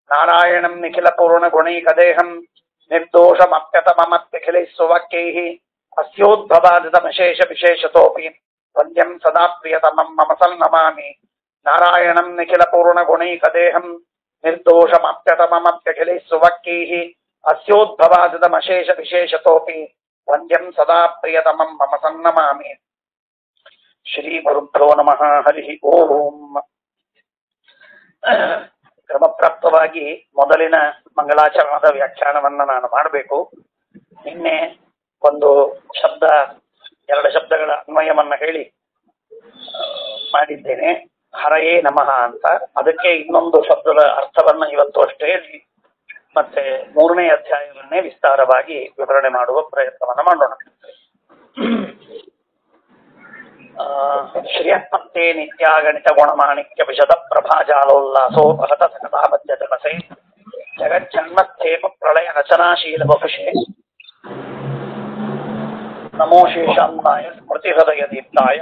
ನಾರಾಯಣಂ ನಿಖಿಲ ಪೂರ್ಣ ಗುಣೈಕದೇಹಂ ನಿರ್ದೋಷಮಪ್ಯತಮಮತ್ಯಖಿಲೈಃ ಸುವಾಕ್ಯೈಃ ಅಸ್ಯೋದ್ಭವಾದಿತಮಶೇಷ ವಿಶೇಷತೋಪಿ ವಂದ್ಯಂ ಸದಾ ಪ್ರಿಯತಮಂ ಮಮ ಸನ್ನಮಾಮಿ ನಾರಾಯಣಂ ನಿಖಿಲ ಪೂರ್ಣ ಗುಣೈಕದೇಹಂ ನಿರ್ದೋಷಮಪ್ಯತಮಮಪ್ಯಖಿಲೈಃ ಸುವಾಕ್ಯೈಃ ಅಸ್ಯೋದ್ಭವಾದಿತಮಶೇಷ ವಿಶೇಷತೋಪಿ ವಂದ್ಯಂ ಸದಾ ಪ್ರಿಯತಮಂ ಮಮ ಸನ್ನಮಾಮಿ ಶ್ರೀ ಗುರುಭ್ಯೋ ನಮಃ ಹರಿ ಓಂ ಕ್ರಮಪ್ರಾಪ್ತವಾಗಿ ಮೊದಲಿನ ಮಂಗಲಾಚರಣದ ವ್ಯಾಖ್ಯಾನವನ್ನ ನಾನು ಮಾಡಬೇಕು ನಿನ್ನೆ ಒಂದು ಶಬ್ದ ಎರಡು ಶಬ್ದಗಳ ಅನ್ವಯವನ್ನ ಹೇಳಿ ಆ, ಮಾಡಿದ್ದೇನೆ ಹರಯೇ ನಮಃ ಅಂತ ಅದಕ್ಕೆ ಇನ್ನೊಂದು ಶಬ್ದದ ಅರ್ಥವನ್ನ ಇವತ್ತು ಅಷ್ಟೇ ಹೇಳಿ ಮತ್ತೆ ಮೂರನೇ ಅಧ್ಯಾಯವನ್ನೇ ವಿಸ್ತಾರವಾಗಿ ವಿವರಣೆ ಮಾಡುವ ಪ್ರಯತ್ನವನ್ನ ಮಾಡೋಣ ಆ, ಶ್ರಿಯತ್ಪತ್ತೆ ನಿತ್ಯಾಗಣಿತ ಗುಣಮಾಣಿಕ್ಯ ವಿಶದ ಪ್ರಭಾಜಾಲೋಲ್ಲಾಸೋಪಹತ ಸಕತಾಬದ್ಧ ಜಲಸೆ ಜಗಜ್ಜನ್ಮಸ್ಥೇಪ ಪ್ರಳಯ ರಚನಾಶೀಲ ಬಹುಶೇ ನಮೋ ಶೇಷಾಂತಾಯ ಸ್ಮೃತಿ ಹೃದಯ ದೀಪ್ತಾಯ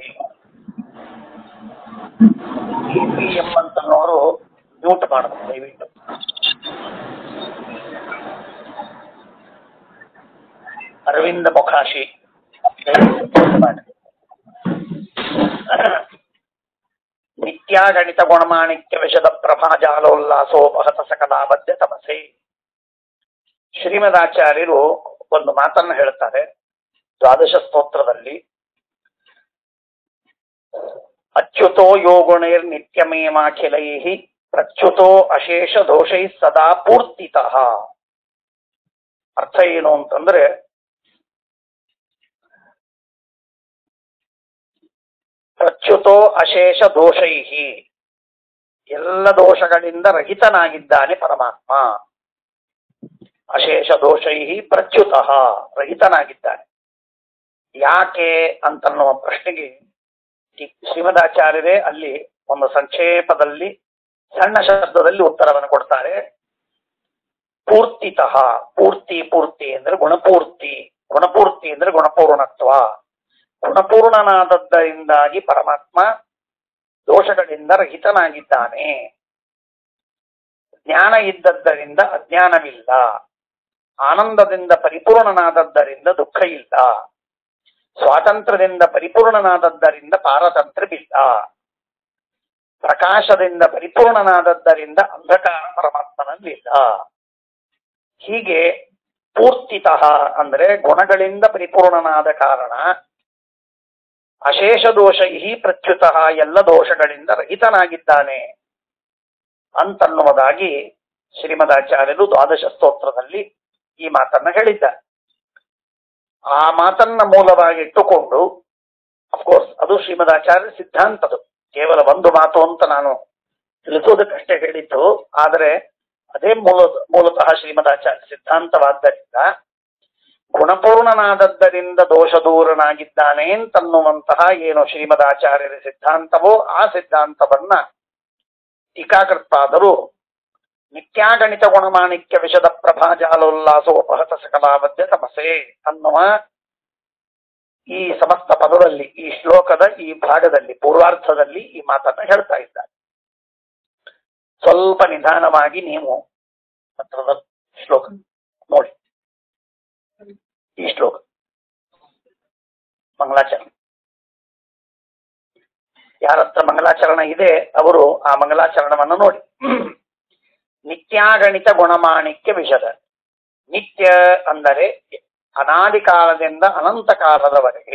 ಎಂ ಅಂತನವರು ಮ್ಯೂಟ್ ಮಾಡಬೇಕು ದಯವಿಟ್ಟು ಅರವಿಂದ ಮುಖಾಶಿ ದಯವಿಟ್ಟು mute ಮಾಡಿ ನಿತ್ಯಾಗಣಿತ ಗುಣಮಾಣಿಕ್ಯ ವಿಷದ ಪ್ರಭಾಜಾಲೋಲ್ಲಾಸೋಪಹತ ಸಕಲಾಬದ್ಧ ತಮಸೆ ಶ್ರೀಮದಾಚಾರ್ಯರು ಒಂದು ಮಾತನ್ನು ಹೇಳ್ತಾರೆ ದ್ವಾದಶ ಸ್ತೋತ್ರದಲ್ಲಿ ಅಚ್ಯುತೋ ಯೋಗುಣೈರ್ ನಿತ್ಯಮೇವಾಖಿಲೈ ಪ್ರಚ್ಯುತೋ ಅಶೇಷ ದೋಷೈ ಸದಾ ಪೂರ್ತಿತಃ ಅರ್ಥ ಏನು ಅಂತಂದ್ರೆ ಪ್ರಚ್ಯುತೋ ಅಶೇಷ ದೋಷೈ ಎಲ್ಲ ದೋಷಗಳಿಂದ ರಹಿತನಾಗಿದ್ದಾನೆ ಪರಮಾತ್ಮ ಅಶೇಷ ದೋಷೈ ಪ್ರಚ್ಯುತಃ ರಹಿತನಾಗಿದ್ದಾನೆ ಯಾಕೆ ಅಂತನ್ನುವ ಪ್ರಶ್ನೆಗೆ ಟಿ- ಶ್ರೀಮದಾಚಾರ್ಯರೇ ಅಲ್ಲಿ ಒಂದು ಸಂಕ್ಷೇಪದಲ್ಲಿ ಸಣ್ಣ ಶಬ್ದದಲ್ಲಿ ಉತ್ತರವನ್ನು ಕೊಡ್ತಾರೆ ಪೂರ್ತಿತಃ ಪೂರ್ತಿ ಪೂರ್ತಿ ಅಂದ್ರೆ ಗುಣಪೂರ್ತಿ ಗುಣಪೂರ್ತಿ ಅಂದ್ರೆ ಗುಣಪೂರ್ಣತ್ವ ಗುಣಪೂರ್ಣನಾದದ್ದರಿಂದಾಗಿ ಪರಮಾತ್ಮ ದೋಷಗಳಿಂದ ರಹಿತನಾಗಿದ್ದಾನೆ ಜ್ಞಾನ ಇದ್ದದ್ದರಿಂದ ಅಜ್ಞಾನವಿಲ್ಲ ಆನಂದದಿಂದ ಪರಿಪೂರ್ಣನಾದದ್ದರಿಂದ ದುಃಖ ಇಲ್ಲ ಸ್ವಾತಂತ್ರ್ಯದಿಂದ ಪರಿಪೂರ್ಣನಾದದ್ದರಿಂದ ಪಾರತಂತ್ರ್ಯವಿಲ್ಲ ಪ್ರಕಾಶದಿಂದ ಪರಿಪೂರ್ಣನಾದದ್ದರಿಂದ ಅಂಧಕಾರ ಪರಮಾತ್ಮನಲ್ಲಿಲ್ಲ ಹೀಗೆ ಪೂರ್ತಿತಃ ಅಂದ್ರೆ ಗುಣಗಳಿಂದ ಪರಿಪೂರ್ಣನಾದ ಕಾರಣ ಅಶೇಷ ದೋಷೈ ಪ್ರಚ್ಯುತಃ ಎಲ್ಲ ದೋಷಗಳಿಂದ ರಹಿತನಾಗಿದ್ದಾನೆ ಅಂತನ್ನುವುದಾಗಿ ಶ್ರೀಮದಾಚಾರ್ಯರು ದ್ವಾದಶ ಸ್ತೋತ್ರದಲ್ಲಿ ಈ ಮಾತನ್ನ ಹೇಳಿದ್ದಾರೆ ಆ ಮಾತನ್ನ ಮೂಲವಾಗಿಟ್ಟುಕೊಂಡು ಅಫ್ಕೋರ್ಸ್ ಅದು ಶ್ರೀಮದಾಚಾರ್ಯ ಸಿದ್ಧಾಂತದು ಕೇವಲ ಒಂದು ಮಾತು ಅಂತ ನಾನು ತಿಳಿಸೋದಕ್ಕಷ್ಟೇ ಹೇಳಿದ್ದು ಆದರೆ ಅದೇ ಮೂಲ ಮೂಲತಃ ಶ್ರೀಮದಾಚಾರ್ಯ ಸಿದ್ಧಾಂತವಾದ್ದರಿಂದ ಗುಣಪೂರ್ಣನಾದದ್ದರಿಂದ ದೋಷ ದೂರನಾಗಿದ್ದಾನೆ ಅಂತನ್ನುವಂತಹ ಏನು ಶ್ರೀಮದಾಚಾರ್ಯರ ಸಿದ್ಧಾಂತವೋ ಆ ಸಿದ್ಧಾಂತವನ್ನ ಟೀಕಾಕರ್ತಾದರು ನಿತ್ಯಾಗಣಿತ ಗುಣಮಾಣಿಕ್ಯ ವಿಷದ ಪ್ರಭಾಜಾಲೋಲ್ಲಾಸೋಪಹತ ಸಕಲಾವದ್ಯ ತಮಸೆ ಅನ್ನುವ ಈ ಸಮಸ್ತ ಪದದಲ್ಲಿ ಈ ಶ್ಲೋಕದ ಈ ಭಾಗದಲ್ಲಿ ಪೂರ್ವಾರ್ಧದಲ್ಲಿ ಈ ಮಾತನ್ನ ಹೇಳ್ತಾ ಇದ್ದಾರೆ ಸ್ವಲ್ಪ ನಿಧಾನವಾಗಿ ನೀವು ಹತ್ರದ ಶ್ಲೋಕ ನೋಡಿ ಈ ಶ್ಲೋಕ ಮಂಗಲಾಚರಣೆ ಯಾರತ್ರ ಮಂಗಲಾಚರಣ ಇದೆ ಅವರು ಆ ಮಂಗಲಾಚರಣವನ್ನು ನೋಡಿ ನಿತ್ಯಾಗಣಿತ ಗುಣಮಾಣಿಕ್ಯ ವಿಷದ ನಿತ್ಯ ಅಂದರೆ ಅನಾದಿ ಕಾಲದಿಂದ ಅನಂತ ಕಾಲದವರೆಗೆ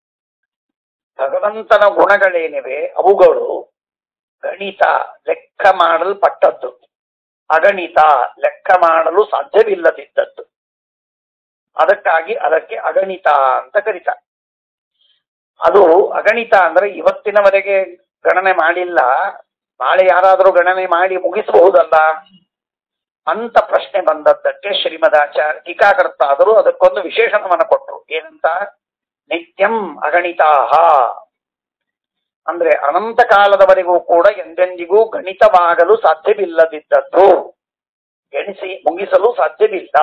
ಭಗವಂತನ ಗುಣಗಳೇನಿವೆ ಅವುಗಳು ಗಣಿತ ಲೆಕ್ಕ ಮಾಡಲ್ಪಟ್ಟದ್ದು ಅಗಣಿತ ಲೆಕ್ಕ ಮಾಡಲು ಸಾಧ್ಯವಿಲ್ಲದಿದ್ದದ್ದು ಅದಕ್ಕಾಗಿ ಅದಕ್ಕೆ ಅಗಣಿತ ಅಂತ ಕರೀತಾರೆ ಅದು ಅಗಣಿತ ಅಂದ್ರೆ ಇವತ್ತಿನವರೆಗೆ ಗಣನೆ ಮಾಡಿಲ್ಲ ನಾಳೆ ಯಾರಾದರೂ ಗಣನೆ ಮಾಡಿ ಮುಗಿಸಬಹುದಲ್ಲ ಅಂತ ಪ್ರಶ್ನೆ ಬಂದದ್ದಕ್ಕೆ ಶ್ರೀಮದಾಚಾರ್ಯ ಟೀಕಾಕರ್ತಾದರು ಅದಕ್ಕೊಂದು ವಿಶೇಷಣವನ್ನು ಕೊಟ್ಟರು ಏನಂತ ನಿತ್ಯಂ ಅಗಣಿತಾಹ ಅಂದ್ರೆ ಅನಂತ ಕಾಲದವರೆಗೂ ಕೂಡ ಎಂದೆಂದಿಗೂ ಗಣಿತವಾಗಲು ಸಾಧ್ಯವಿಲ್ಲದಿದ್ದದ್ದು ಎಣಿಸಿ ಮುಗಿಸಲು ಸಾಧ್ಯವಿಲ್ಲ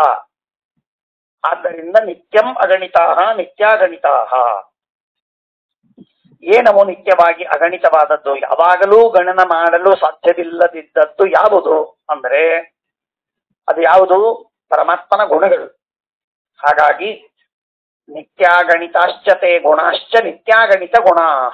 ಆದ್ದರಿಂದ ನಿತ್ಯಂ ಅಗಣಿತಾಹ ನಿತ್ಯಾಗಣಿತಾಹ ಏನವು ನಿತ್ಯವಾಗಿ ಅಗಣಿತವಾದದ್ದು ಯಾವಾಗಲೂ ಗಣನ ಮಾಡಲು ಸಾಧ್ಯವಿಲ್ಲದಿದ್ದದ್ದು ಯಾವುದು ಅಂದ್ರೆ ಅದು ಯಾವುದು ಪರಮಾತ್ಮನ ಗುಣಗಳು ಹಾಗಾಗಿ ನಿತ್ಯಾಗಣಿತಾಶ್ಚತೆ ಗುಣಾಶ್ಚ ನಿತ್ಯಾಗಣಿತ ಗುಣಾಹ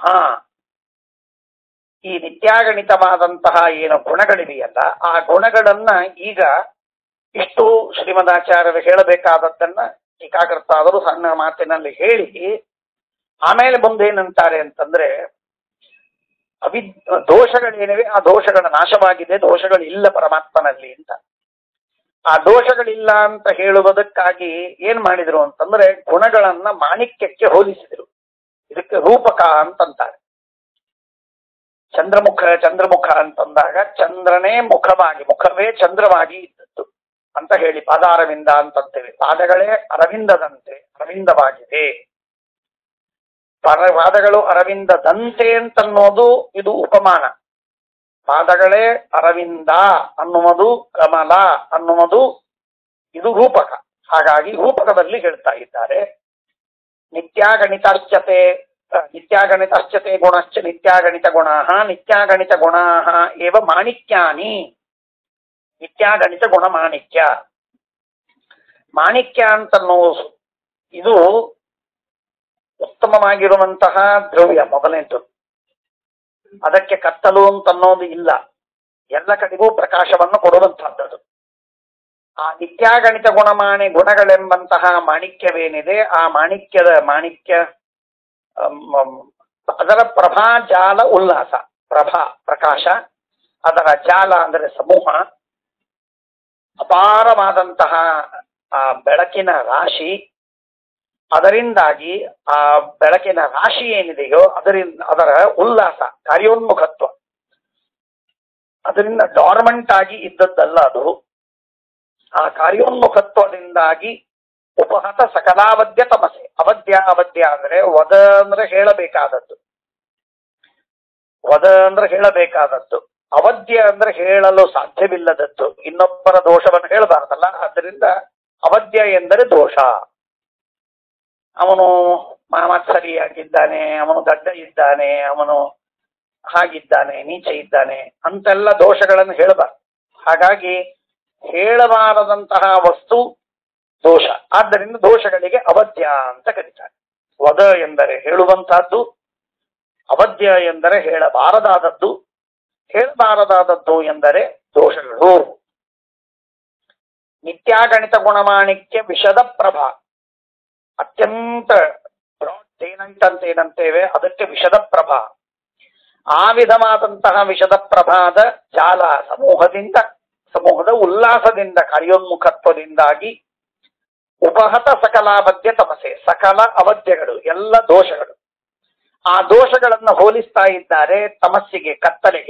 ಈ ನಿತ್ಯಾಗಣಿತವಾದಂತಹ ಏನು ಗುಣಗಳಿವೆಯಲ್ಲ ಆ ಗುಣಗಳನ್ನ ಈಗ ಇಷ್ಟು ಶ್ರೀಮದಾಚಾರ್ಯರು ಹೇಳಬೇಕಾದದ್ದನ್ನ ಟೀಕಾಕರ್ತಾದರು ಸಣ್ಣ ಮಾತಿನಲ್ಲಿ ಹೇಳಿ ಆಮೇಲೆ ಮುಂದೇನಂತಾರೆ ಅಂತಂದ್ರೆ ಅವಿ ದೋಷಗಳೇನಿವೆ ಆ ದೋಷಗಳ ನಾಶವಾಗಿದೆ ದೋಷಗಳಿಲ್ಲ ಪರಮಾತ್ಮನಲ್ಲಿ ಅಂತ ಆ ದೋಷಗಳಿಲ್ಲ ಅಂತ ಹೇಳುವುದಕ್ಕಾಗಿ ಏನ್ ಮಾಡಿದ್ರು ಅಂತಂದ್ರೆ ಗುಣಗಳನ್ನ ಮಾಣಿಕ್ಯಕ್ಕೆ ಹೋಲಿಸಿದ್ರು ಇದಕ್ಕೆ ರೂಪಕ ಅಂತಂತಾರೆ ಚಂದ್ರಮುಖ ಚಂದ್ರಮುಖ ಅಂತಂದಾಗ ಚಂದ್ರನೇ ಮುಖವಾಗಿ ಮುಖವೇ ಚಂದ್ರವಾಗಿ ಇದ್ದದ್ದು ಅಂತ ಹೇಳಿ ಪಾದಾರವಿಂದ ಅಂತಂತೇವೆ ಪಾದಗಳೇ ಅರವಿಂದದಂತೆ ಅರವಿಂದವಾಗಿದೆ ಪರ ಪಾದಗಳು ಅರವಿಂದದಂತೆ ಅಂತನ್ನೋದು ಇದು ಉಪಮಾನ ಪಾದಗಳೇ ಅರವಿಂದ ಅನ್ನುವುದು ಕಮಲ ಅನ್ನುವುದು ಇದು ರೂಪಕ ಹಾಗಾಗಿ ರೂಪಕದಲ್ಲಿ ಹೇಳ್ತಾ ಇದ್ದಾರೆ ನಿತ್ಯಾಗಣಿತಾಶ್ಚತೆ ನಿತ್ಯಾಗಣಿತಾಶ್ಚತೆ ಗುಣಶ್ಚ ನಿತ್ಯಾಗಣಿತ ಗುಣಾಹ ನಿತ್ಯಾಗಣಿತ ಗುಣಾಹ ಏವ ಮಾಣಿಕ್ಯಾನಿ ನಿತ್ಯಾಗಣಿತ ಗುಣ ಮಾಣಿಕ್ಯ ಮಾಣಿಕ್ಯ ಅಂತನ್ನೋ ಇದು ಉತ್ತಮವಾಗಿರುವಂತಹ ದ್ರವ್ಯ ಮೊದಲನೇದು ಅದಕ್ಕೆ ಕತ್ತಲು ಅಂತನ್ನೋದು ಇಲ್ಲ ಎಲ್ಲ ಕಡೆಗೂ ಪ್ರಕಾಶವನ್ನು ಕೊಡುವಂತಹದ್ದು ಆ ನಿತ್ಯಾಗಣಿತ ಗುಣಮಾಣಿ ಗುಣಗಳೆಂಬಂತಹ ಮಾಣಿಕ್ಯವೇನಿದೆ ಆ ಮಾಣಿಕ್ಯದ ಮಾಣಿಕ್ಯ ಅಮ್, ಅದರ ಪ್ರಭಾ ಜಾಲ ಉಲ್ಲಾಸ ಪ್ರಭಾ ಪ್ರಕಾಶ ಅದರ ಜಾಲ ಅಂದರೆ ಸಮೂಹ ಅಪಾರವಾದಂತಹ ಆ ಬೆಳಕಿನ ರಾಶಿ ಅದರಿಂದಾಗಿ ಆ ಬೆಳಕಿನ ರಾಶಿ ಏನಿದೆಯೋ ಅದರಿಂದ ಅದರ ಉಲ್ಲಾಸ ಕಾರ್ಯೋನ್ಮುಖತ್ವ ಅದರಿಂದ ಡಾರ್ಮೆಂಟ್ ಆಗಿ ಇದ್ದದ್ದಲ್ಲ ಅದು ಆ ಕಾರ್ಯೋನ್ಮುಖತ್ವದಿಂದಾಗಿ ಉಪಹತ ಸಕಲಾವದ್ಯ ತಮಸೆ ಅವಧ್ಯ ಅವಧ್ಯ ಅಂದ್ರೆ ವದ ಅಂದ್ರೆ ಹೇಳಬೇಕಾದದ್ದು ವದ ಅಂದ್ರೆ ಹೇಳಬೇಕಾದದ್ದು ಅವಧ್ಯ ಅಂದ್ರೆ ಹೇಳಲು ಸಾಧ್ಯವಿಲ್ಲದದ್ದು ಇನ್ನೊಬ್ಬರ ದೋಷವನ್ನು ಹೇಳಬಾರದಲ್ಲ ಆದ್ದರಿಂದ ಅವಧ್ಯ ಎಂದರೆ ದೋಷ ಅವನು ಮಾಮತ್ಸರಿಯಾಗಿದ್ದಾನೆ ಅವನು ದಡ್ಡ ಇದ್ದಾನೆ ಅವನು ಹಾಗಿದ್ದಾನೆ ನೀಚ ಇದ್ದಾನೆ ಅಂತೆಲ್ಲ ದೋಷಗಳನ್ನು ಹೇಳಬಾರ್ದು ಹಾಗಾಗಿ ಹೇಳಬಾರದಂತಹ ವಸ್ತು ದೋಷ ಆದ್ದರಿಂದ ದೋಷಗಳಿಗೆ ಅವಧ್ಯ ಅಂತ ಕರೀತಾರೆ ವದ ಎಂದರೆ ಹೇಳುವಂತಹದ್ದು ಅವಧ್ಯ ಎಂದರೆ ಹೇಳಬಾರದಾದದ್ದು ಹೇಳಬಾರದಾದದ್ದು ಎಂದರೆ ದೋಷಗಳು ನಿತ್ಯಾಗಣಿತ ಗುಣಮಾಣಿಕ್ಯ ವಿಷದ ಪ್ರಭಾ ಅತ್ಯಂತ ಬ್ರಾಡ್ ಏನಂತ ಏನಂತೇವೆ ಅದಕ್ಕೆ ವಿಷದ ಪ್ರಭಾ ಆ ವಿಧವಾದಂತಹ ವಿಷದ ಪ್ರಭಾದ ಜಾಲ ಸಮೂಹದಿಂದ ಸಮೂಹದ ಉಲ್ಲಾಸದಿಂದ ಕಾರ್ಯೋನ್ಮುಖತ್ವದಿಂದಾಗಿ ಉಪಹತ ಸಕಲಾವಧ್ಯ ತಮಸೆ ಸಕಲ ಅವಧ್ಯಗಳು ಎಲ್ಲ ದೋಷಗಳು ಆ ದೋಷಗಳನ್ನು ಹೋಲಿಸ್ತಾ ಇದ್ದಾರೆ ತಮಸ್ಸಿಗೆ ಕತ್ತಲೆಗೆ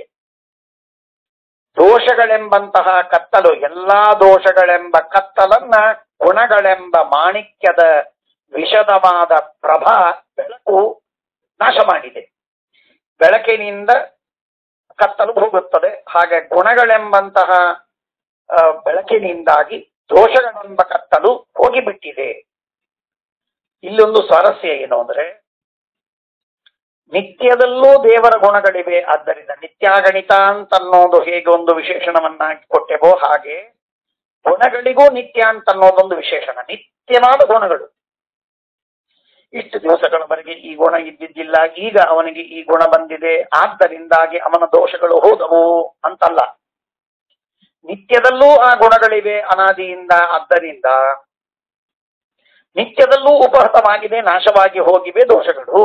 ದೋಷಗಳೆಂಬಂತಹ ಕತ್ತಲು ಎಲ್ಲಾ ದೋಷಗಳೆಂಬ ಕತ್ತಲನ್ನ ಗುಣಗಳೆಂಬ ಮಾಣಿಕ್ಯದ ವಿಷದವಾದ ಪ್ರಭಾ ಬೆಳಕು ನಾಶ ಮಾಡಿದೆ ಬೆಳಕಿನಿಂದ ಕತ್ತಲು ಹೋಗುತ್ತದೆ ಹಾಗೆ ಗುಣಗಳೆಂಬಂತಹ ಆ, ಬೆಳಕಿನಿಂದಾಗಿ ದೋಷಗಳೆಂಬ ಕತ್ತಲು ಹೋಗಿಬಿಟ್ಟಿದೆ ಇಲ್ಲೊಂದು ಸ್ವಾರಸ್ಯ ಏನು ಅಂದ್ರೆ ನಿತ್ಯದಲ್ಲೂ ದೇವರ ಗುಣಗಳಿವೆ ಆದ್ದರಿಂದ ನಿತ್ಯಾಗಣಿತ ಅಂತ ಅನ್ನೋದು ಹೇಗೆ ಒಂದು ವಿಶೇಷಣವನ್ನಾಗಿ ಕೊಟ್ಟೆವೋ ಹಾಗೆ ಗುಣಗಳಿಗೂ ನಿತ್ಯ ಅಂತ ಅನ್ನೋದೊಂದು ವಿಶೇಷಣ ನಿತ್ಯವಾದ ಗುಣಗಳು ಇಷ್ಟು ದಿವಸಗಳವರೆಗೆ ಈ ಗುಣ ಇದ್ದಿದ್ದಿಲ್ಲ ಈಗ ಅವನಿಗೆ ಈ ಗುಣ ಬಂದಿದೆ ಆದ್ದರಿಂದಾಗಿ ಅವನ ದೋಷಗಳು ಹೋದವು ಅಂತಲ್ಲ ನಿತ್ಯದಲ್ಲೂ ಆ ಗುಣಗಳಿವೆ ಅನಾದಿಯಿಂದ ಆದ್ದರಿಂದ ನಿತ್ಯದಲ್ಲೂ ಉಪಹತವಾಗಿದೆ ನಾಶವಾಗಿ ಹೋಗಿವೆ ದೋಷಗಳು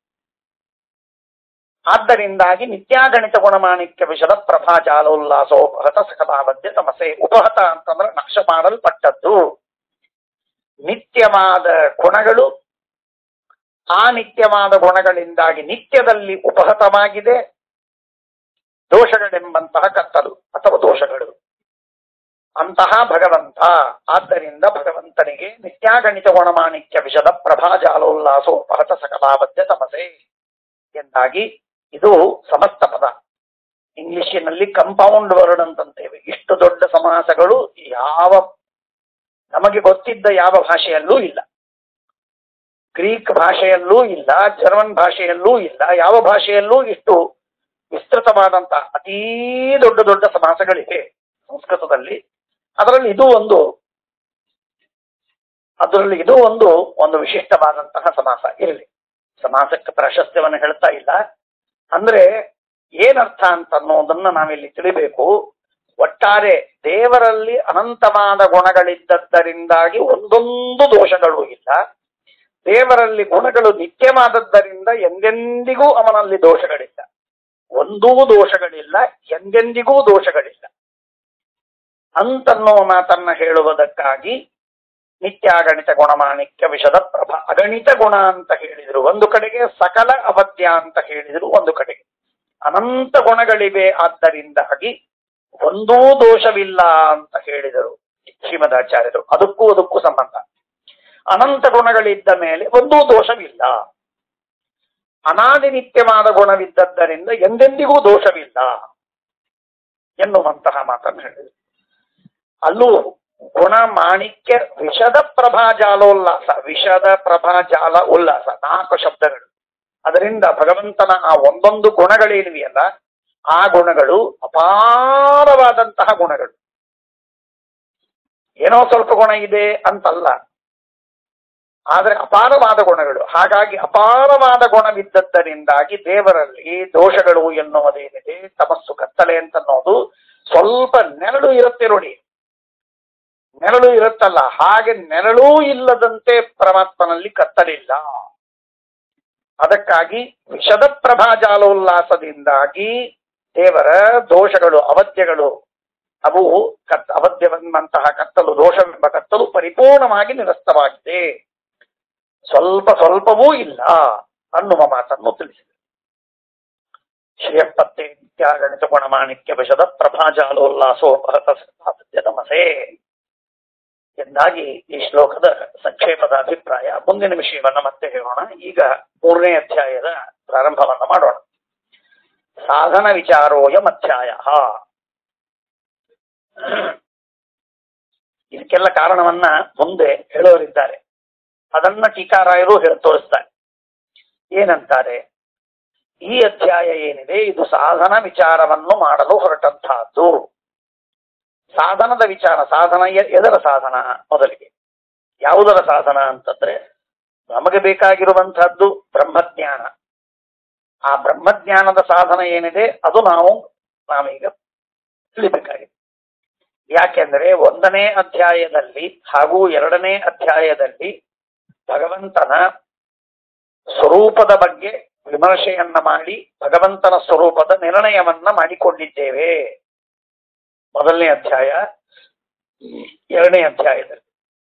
ಆದ್ದರಿಂದಾಗಿ ನಿತ್ಯಾಗಣಿತ ಗುಣಮಾಣಿಕ್ಯ ವಿಷದ ಪ್ರಭಾ ಜಾಲೋಲ್ಲಾಸೋಪಹತ ಸಕಲಾವಧ್ಯ ತಮಸೆ ಉಪಹತ ಅಂತಂದ್ರೆ ನಾಶ ಮಾಡಲ್ಪಟ್ಟದ್ದು ನಿತ್ಯವಾದ ಗುಣಗಳು ಆ ನಿತ್ಯವಾದ ಗುಣಗಳಿಂದಾಗಿ ನಿತ್ಯದಲ್ಲಿ ಉಪಹತವಾಗಿದೆ ದೋಷಗಳೆಂಬಂತಹ ಕತ್ತಲು ಅಥವಾ ದೋಷಗಳು ಅಂತಹ ಭಗವಂತ ಆದ್ದರಿಂದ ಭಗವಂತನಿಗೆ ನಿತ್ಯಾಗಣಿತ ಗುಣಮಾಣಿಕ್ಯ ವಿಷದ ಪ್ರಭಾ ಜಾಲೋಲ್ಲಾಸೋಪಹತ ಸಕಲಾವಧ್ಯ ತಮಸೆ ಎಂದಾಗಿ ಇದು ಸಮಸ್ತ ಪದ ಇಂಗ್ಲಿಷಿನಲ್ಲಿ ಕಂಪೌಂಡ್ ವರ್ಡ್ ಅಂತಂತೇವೆ ಇಷ್ಟು ದೊಡ್ಡ ಸಮಾಸಗಳು ಯಾವ ನಮಗೆ ಗೊತ್ತಿದ್ದ ಯಾವ ಭಾಷೆಯಲ್ಲೂ ಇಲ್ಲ ಗ್ರೀಕ್ ಭಾಷೆಯಲ್ಲೂ ಇಲ್ಲ ಜರ್ಮನ್ ಭಾಷೆಯಲ್ಲೂ ಇಲ್ಲ ಯಾವ ಭಾಷೆಯಲ್ಲೂ ಇಷ್ಟು ವಿಸ್ತೃತವಾದಂತ ಅತೀ ದೊಡ್ಡ ದೊಡ್ಡ ಸಮಾಸಗಳಿವೆ ಸಂಸ್ಕೃತದಲ್ಲಿ ಅದರಲ್ಲಿ ಇದು ಒಂದು ಅದರಲ್ಲಿ ಇದು ಒಂದು ಒಂದು ವಿಶಿಷ್ಟವಾದಂತಹ ಸಮಾಸ ಇರಲಿ ಸಮಾಸಕ್ಕೆ ಪ್ರಾಶಸ್ತ್ಯವನ್ನು ಹೇಳ್ತಾ ಇಲ್ಲ ಅಂದ್ರೆ ಏನರ್ಥ ಅಂತ ಅನ್ನೋದನ್ನ ನಾವಿಲ್ಲಿ ತಿಳಿಬೇಕು ಒಟ್ಟಾರೆ ದೇವರಲ್ಲಿ ಅನಂತವಾದ ಗುಣಗಳಿದ್ದದ್ದರಿಂದಾಗಿ ಒಂದೊಂದು ದೋಷಗಳು ಇಲ್ಲ ದೇವರಲ್ಲಿ ಗುಣಗಳು ನಿತ್ಯವಾದದ್ದರಿಂದ ಎಂದೆಂದಿಗೂ ಅವನಲ್ಲಿ ದೋಷಗಳಿಲ್ಲ ಒಂದೂ ದೋಷಗಳಿಲ್ಲ ಎಂದೆಂದಿಗೂ ದೋಷಗಳಿಲ್ಲ ಅಂತನ್ನೋ ಮಾತನ್ನ ಹೇಳುವುದಕ್ಕಾಗಿ ನಿತ್ಯಾಗಣಿತ ಗುಣಮಾಣಿಕ್ಯ ವಿಷದ ಪ್ರಭ ಅಗಣಿತ ಗುಣ ಅಂತ ಹೇಳಿದ್ರು ಒಂದು ಕಡೆಗೆ ಸಕಲ ಅವಧ್ಯ ಅಂತ ಹೇಳಿದ್ರು ಒಂದು ಕಡೆಗೆ ಅನಂತ ಗುಣಗಳಿವೆ ಆದ್ದರಿಂದಾಗಿ ಒಂದೂ ದೋಷವಿಲ್ಲ ಅಂತ ಹೇಳಿದರು ಶ್ರೀಮದಾಚಾರ್ಯರು ಅದಕ್ಕೂ ಅದಕ್ಕೂ ಸಂಬಂಧ ಅನಂತ ಗುಣಗಳಿದ್ದ ಮೇಲೆ ಒಂದೂ ದೋಷವಿಲ್ಲ ಅನಾದಿ ನಿತ್ಯವಾದ ಗುಣವಿದ್ದದ್ದರಿಂದ ಎಂದೆಂದಿಗೂ ದೋಷವಿಲ್ಲ ಎನ್ನುವಂತಹ ಮಾತನ್ನು ಹೇಳಿದರು ಅಲ್ಲೂ ಗುಣ ಮಾಣಿಕ್ಯ ವಿಷದ ಪ್ರಭಾಜಾಲೋಲ್ಲಾಸ ವಿಷದ ಪ್ರಭಾಜಾಲ ಉಲ್ಲಾಸ ನಾಲ್ಕು ಶಬ್ದಗಳು ಅದರಿಂದ ಭಗವಂತನ ಆ ಒಂದೊಂದು ಗುಣಗಳೇನಿವೆಯಲ್ಲ ಆ ಗುಣಗಳು ಅಪಾರವಾದಂತಹ ಗುಣಗಳು ಏನೋ ಸ್ವಲ್ಪ ಗುಣ ಇದೆ ಅಂತಲ್ಲ ಆದರೆ ಅಪಾರವಾದ ಗುಣಗಳು ಹಾಗಾಗಿ ಅಪಾರವಾದ ಗುಣವಿದ್ದದ್ದರಿಂದಾಗಿ ದೇವರಲ್ಲಿ ದೋಷಗಳು ಎನ್ನುವುದೇನಿದೆ ತಮಸ್ಸು ಕತ್ತಲೆ ಅಂತನ್ನೋದು ಸ್ವಲ್ಪ ನೆರಳು ಇರುತ್ತೆ ನೋಡಿ ನೆರಳು ಇರುತ್ತಲ್ಲ ಹಾಗೆ ನೆರಳೂ ಇಲ್ಲದಂತೆ ಪರಮಾತ್ಮನಲ್ಲಿ ಕತ್ತಲಿಲ್ಲ ಅದಕ್ಕಾಗಿ ವಿಷದ ಪ್ರಭಾಜಾಲೋಲ್ಲಾಸದಿಂದಾಗಿ ದೇವರ ದೋಷಗಳು ಅವಧ್ಯಗಳು ಅವು ಕತ್ ಅವಧ್ಯವೆಂಬಂತಹ ಕತ್ತಲು ದೋಷವೆಂಬ ಕತ್ತಲು ಪರಿಪೂರ್ಣವಾಗಿ ನಿರಸ್ತವಾಗಿದೆ ಸ್ವಲ್ಪ ಸ್ವಲ್ಪವೂ ಇಲ್ಲ ಅನ್ನುವ ಮಾತನ್ನು ತಿಳಿಸಿದೆ ಶ್ರೇಯಪ್ಪತ್ತೆ ನಿತ್ಯಾಗಣಿತ ಗುಣಮಾಣಿಕ್ಯ ವಿಷದ ಪ್ರಭಾಜಾಲೋಲ್ಲಾಸೋಪಹತ ನಮಸೆ ಎಂದಾಗಿ ಈ ಶ್ಲೋಕದ ಸಂಕ್ಷೇಪದ ಅಭಿಪ್ರಾಯ ಮುಂದಿನ ವಿಷಯವನ್ನ ಮತ್ತೆ ಹೇಳೋಣ ಈಗ ಮೂರನೇ ಅಧ್ಯಾಯದ ಪ್ರಾರಂಭವನ್ನ ಮಾಡೋಣ ಸಾಧನ ವಿಚಾರೋಯಂ ಅಧ್ಯಾಯ ಇದಕ್ಕೆಲ್ಲ ಕಾರಣವನ್ನ ಮುಂದೆ ಹೇಳೋರಿದ್ದಾರೆ ಅದನ್ನ ಟೀಕಾರಾಯರು ಹೇಳಿ ತೋರಿಸ್ತಾರೆ ಏನಂತಾರೆ ಈ ಅಧ್ಯಾಯ ಏನಿದೆ ಇದು ಸಾಧನ ವಿಚಾರವನ್ನು ಮಾಡಲು ಹೊರಟಂತಹದ್ದು ಸಾಧನದ ವಿಚಾರ ಸಾಧನ ಎ- ಎದರ ಸಾಧನ ಮೊದಲಿಗೆ ಯಾವುದರ ಸಾಧನ ಅಂತಂದ್ರೆ ನಮಗೆ ಬೇಕಾಗಿರುವಂತಹದ್ದು ಬ್ರಹ್ಮಜ್ಞಾನ ಆ ಬ್ರಹ್ಮಜ್ಞಾನದ ಸಾಧನ ಏನಿದೆ ಅದು ನಾವು ನಾವೀಗ ತಿಳಿಬೇಕಾಗಿದೆ ಯಾಕೆಂದ್ರೆ ಒಂದನೇ ಅಧ್ಯಾಯದಲ್ಲಿ ಹಾಗೂ ಎರಡನೇ ಅಧ್ಯಾಯದಲ್ಲಿ ಭಗವಂತನ ಸ್ವರೂಪದ ಬಗ್ಗೆ ವಿಮರ್ಶೆಯನ್ನ ಮಾಡಿ ಭಗವಂತನ ಸ್ವರೂಪದ ನಿರ್ಣಯವನ್ನ ಮಾಡಿಕೊಂಡಿದ್ದೇವೆ ಮೊದಲನೇ ಅಧ್ಯಾಯ ಎರಡನೇ ಅಧ್ಯಾಯದಲ್ಲಿ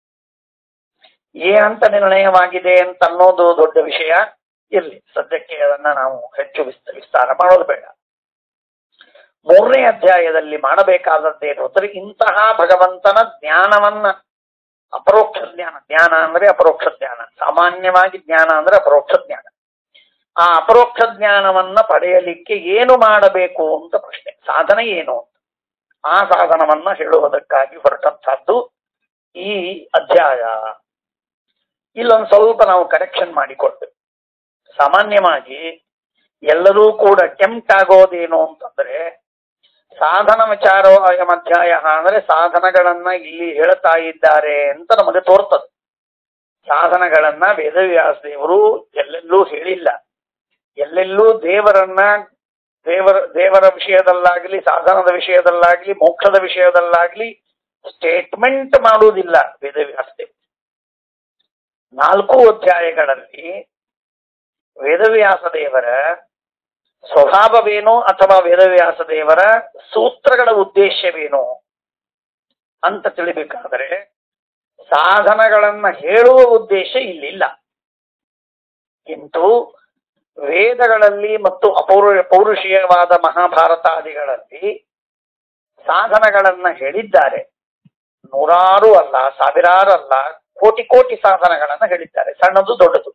ಏನಂತ ನಿರ್ಣಯವಾಗಿದೆ ಅಂತ ಅನ್ನೋದು ದೊಡ್ಡ ವಿಷಯ ಇರ್ಲಿ ಸದ್ಯಕ್ಕೆ ಅದನ್ನ ನಾವು ಹೆಚ್ಚು ವಿಸ್ತ ವಿಸ್ತಾರ ಮಾಡೋದು ಬೇಡ ಮೂರನೇ ಅಧ್ಯಾಯದಲ್ಲಿ ಮಾಡಬೇಕಾದದ್ದೇನು ಅಂದ್ರೆ ಇಂತಹ ಭಗವಂತನ ಜ್ಞಾನವನ್ನ ಅಪರೋಕ್ಷ ಜ್ಞಾನ ಜ್ಞಾನ ಅಂದ್ರೆ ಅಪರೋಕ್ಷ ಜ್ಞಾನ ಸಾಮಾನ್ಯವಾಗಿ ಜ್ಞಾನ ಅಂದ್ರೆ ಅಪರೋಕ್ಷ ಜ್ಞಾನ ಆ ಅಪರೋಕ್ಷ ಜ್ಞಾನವನ್ನ ಪಡೆಯಲಿಕ್ಕೆ ಏನು ಮಾಡಬೇಕು ಅಂತ ಪ್ರಶ್ನೆ ಸಾಧನ ಏನು ಅಂತ ಆ ಸಾಧನವನ್ನ ಹೇಳುವುದಕ್ಕಾಗಿ ಹೊರಟಂತಹದ್ದು ಈ ಅಧ್ಯಾಯ ಇಲ್ಲೊಂದು ಸ್ವಲ್ಪ ನಾವು ಕರೆಕ್ಷನ್ ಮಾಡಿಕೊಳ್ಬೇಕು ಸಾಮಾನ್ಯವಾಗಿ ಎಲ್ಲರೂ ಕೂಡ ಟೆಂಪ್ಟ್ ಆಗೋದೇನು ಅಂತಂದ್ರೆ ಸಾಧನ ವಿಚಾರ ಅಯಂ ಅಧ್ಯಾಯ ಅಂದ್ರೆ ಸಾಧನಗಳನ್ನ ಇಲ್ಲಿ ಹೇಳ್ತಾ ಇದ್ದಾರೆ ಅಂತ ನಮಗೆ ತೋರ್ತದೆ ಸಾಧನಗಳನ್ನ ವೇದವ್ಯಾಸ ದೇವರು ಎಲ್ಲೆಲ್ಲೂ ಹೇಳಿಲ್ಲ ಎಲ್ಲೆಲ್ಲೂ ದೇವರನ್ನ ದೇವರ ದೇವರ ವಿಷಯದಲ್ಲಾಗ್ಲಿ ಸಾಧನದ ವಿಷಯದಲ್ಲಾಗ್ಲಿ ಮೋಕ್ಷದ ವಿಷಯದಲ್ಲಾಗ್ಲಿ ಸ್ಟೇಟ್ಮೆಂಟ್ ಮಾಡುವುದಿಲ್ಲ ವೇದವ್ಯಾಸ ದೇವರು ನಾಲ್ಕು ಅಧ್ಯಾಯಗಳಲ್ಲಿ ವೇದವ್ಯಾಸ ದೇವರ ಸ್ವಭಾವವೇನು ಅಥವಾ ವೇದವ್ಯಾಸ ದೇವರ ಸೂತ್ರಗಳ ಉದ್ದೇಶವೇನು ಅಂತ ತಿಳಿಬೇಕಾದರೆ ಸಾಧನಗಳನ್ನ ಹೇಳುವ ಉದ್ದೇಶ ಇಲ್ಲಿಲ್ಲ ಕಿಂತು ವೇದಗಳಲ್ಲಿ ಮತ್ತು ಅಪೌರು ಪೌರುಷೀಯವಾದ ಮಹಾಭಾರತಾದಿಗಳಲ್ಲಿ ಸಾಧನಗಳನ್ನ ಹೇಳಿದ್ದಾರೆ ನೂರಾರು ಅಲ್ಲ ಸಾವಿರಾರು ಅಲ್ಲ ಕೋಟಿ ಕೋಟಿ ಸಾಧನಗಳನ್ನ ಹೇಳಿದ್ದಾರೆ ಸಣ್ಣದು ದೊಡ್ಡದು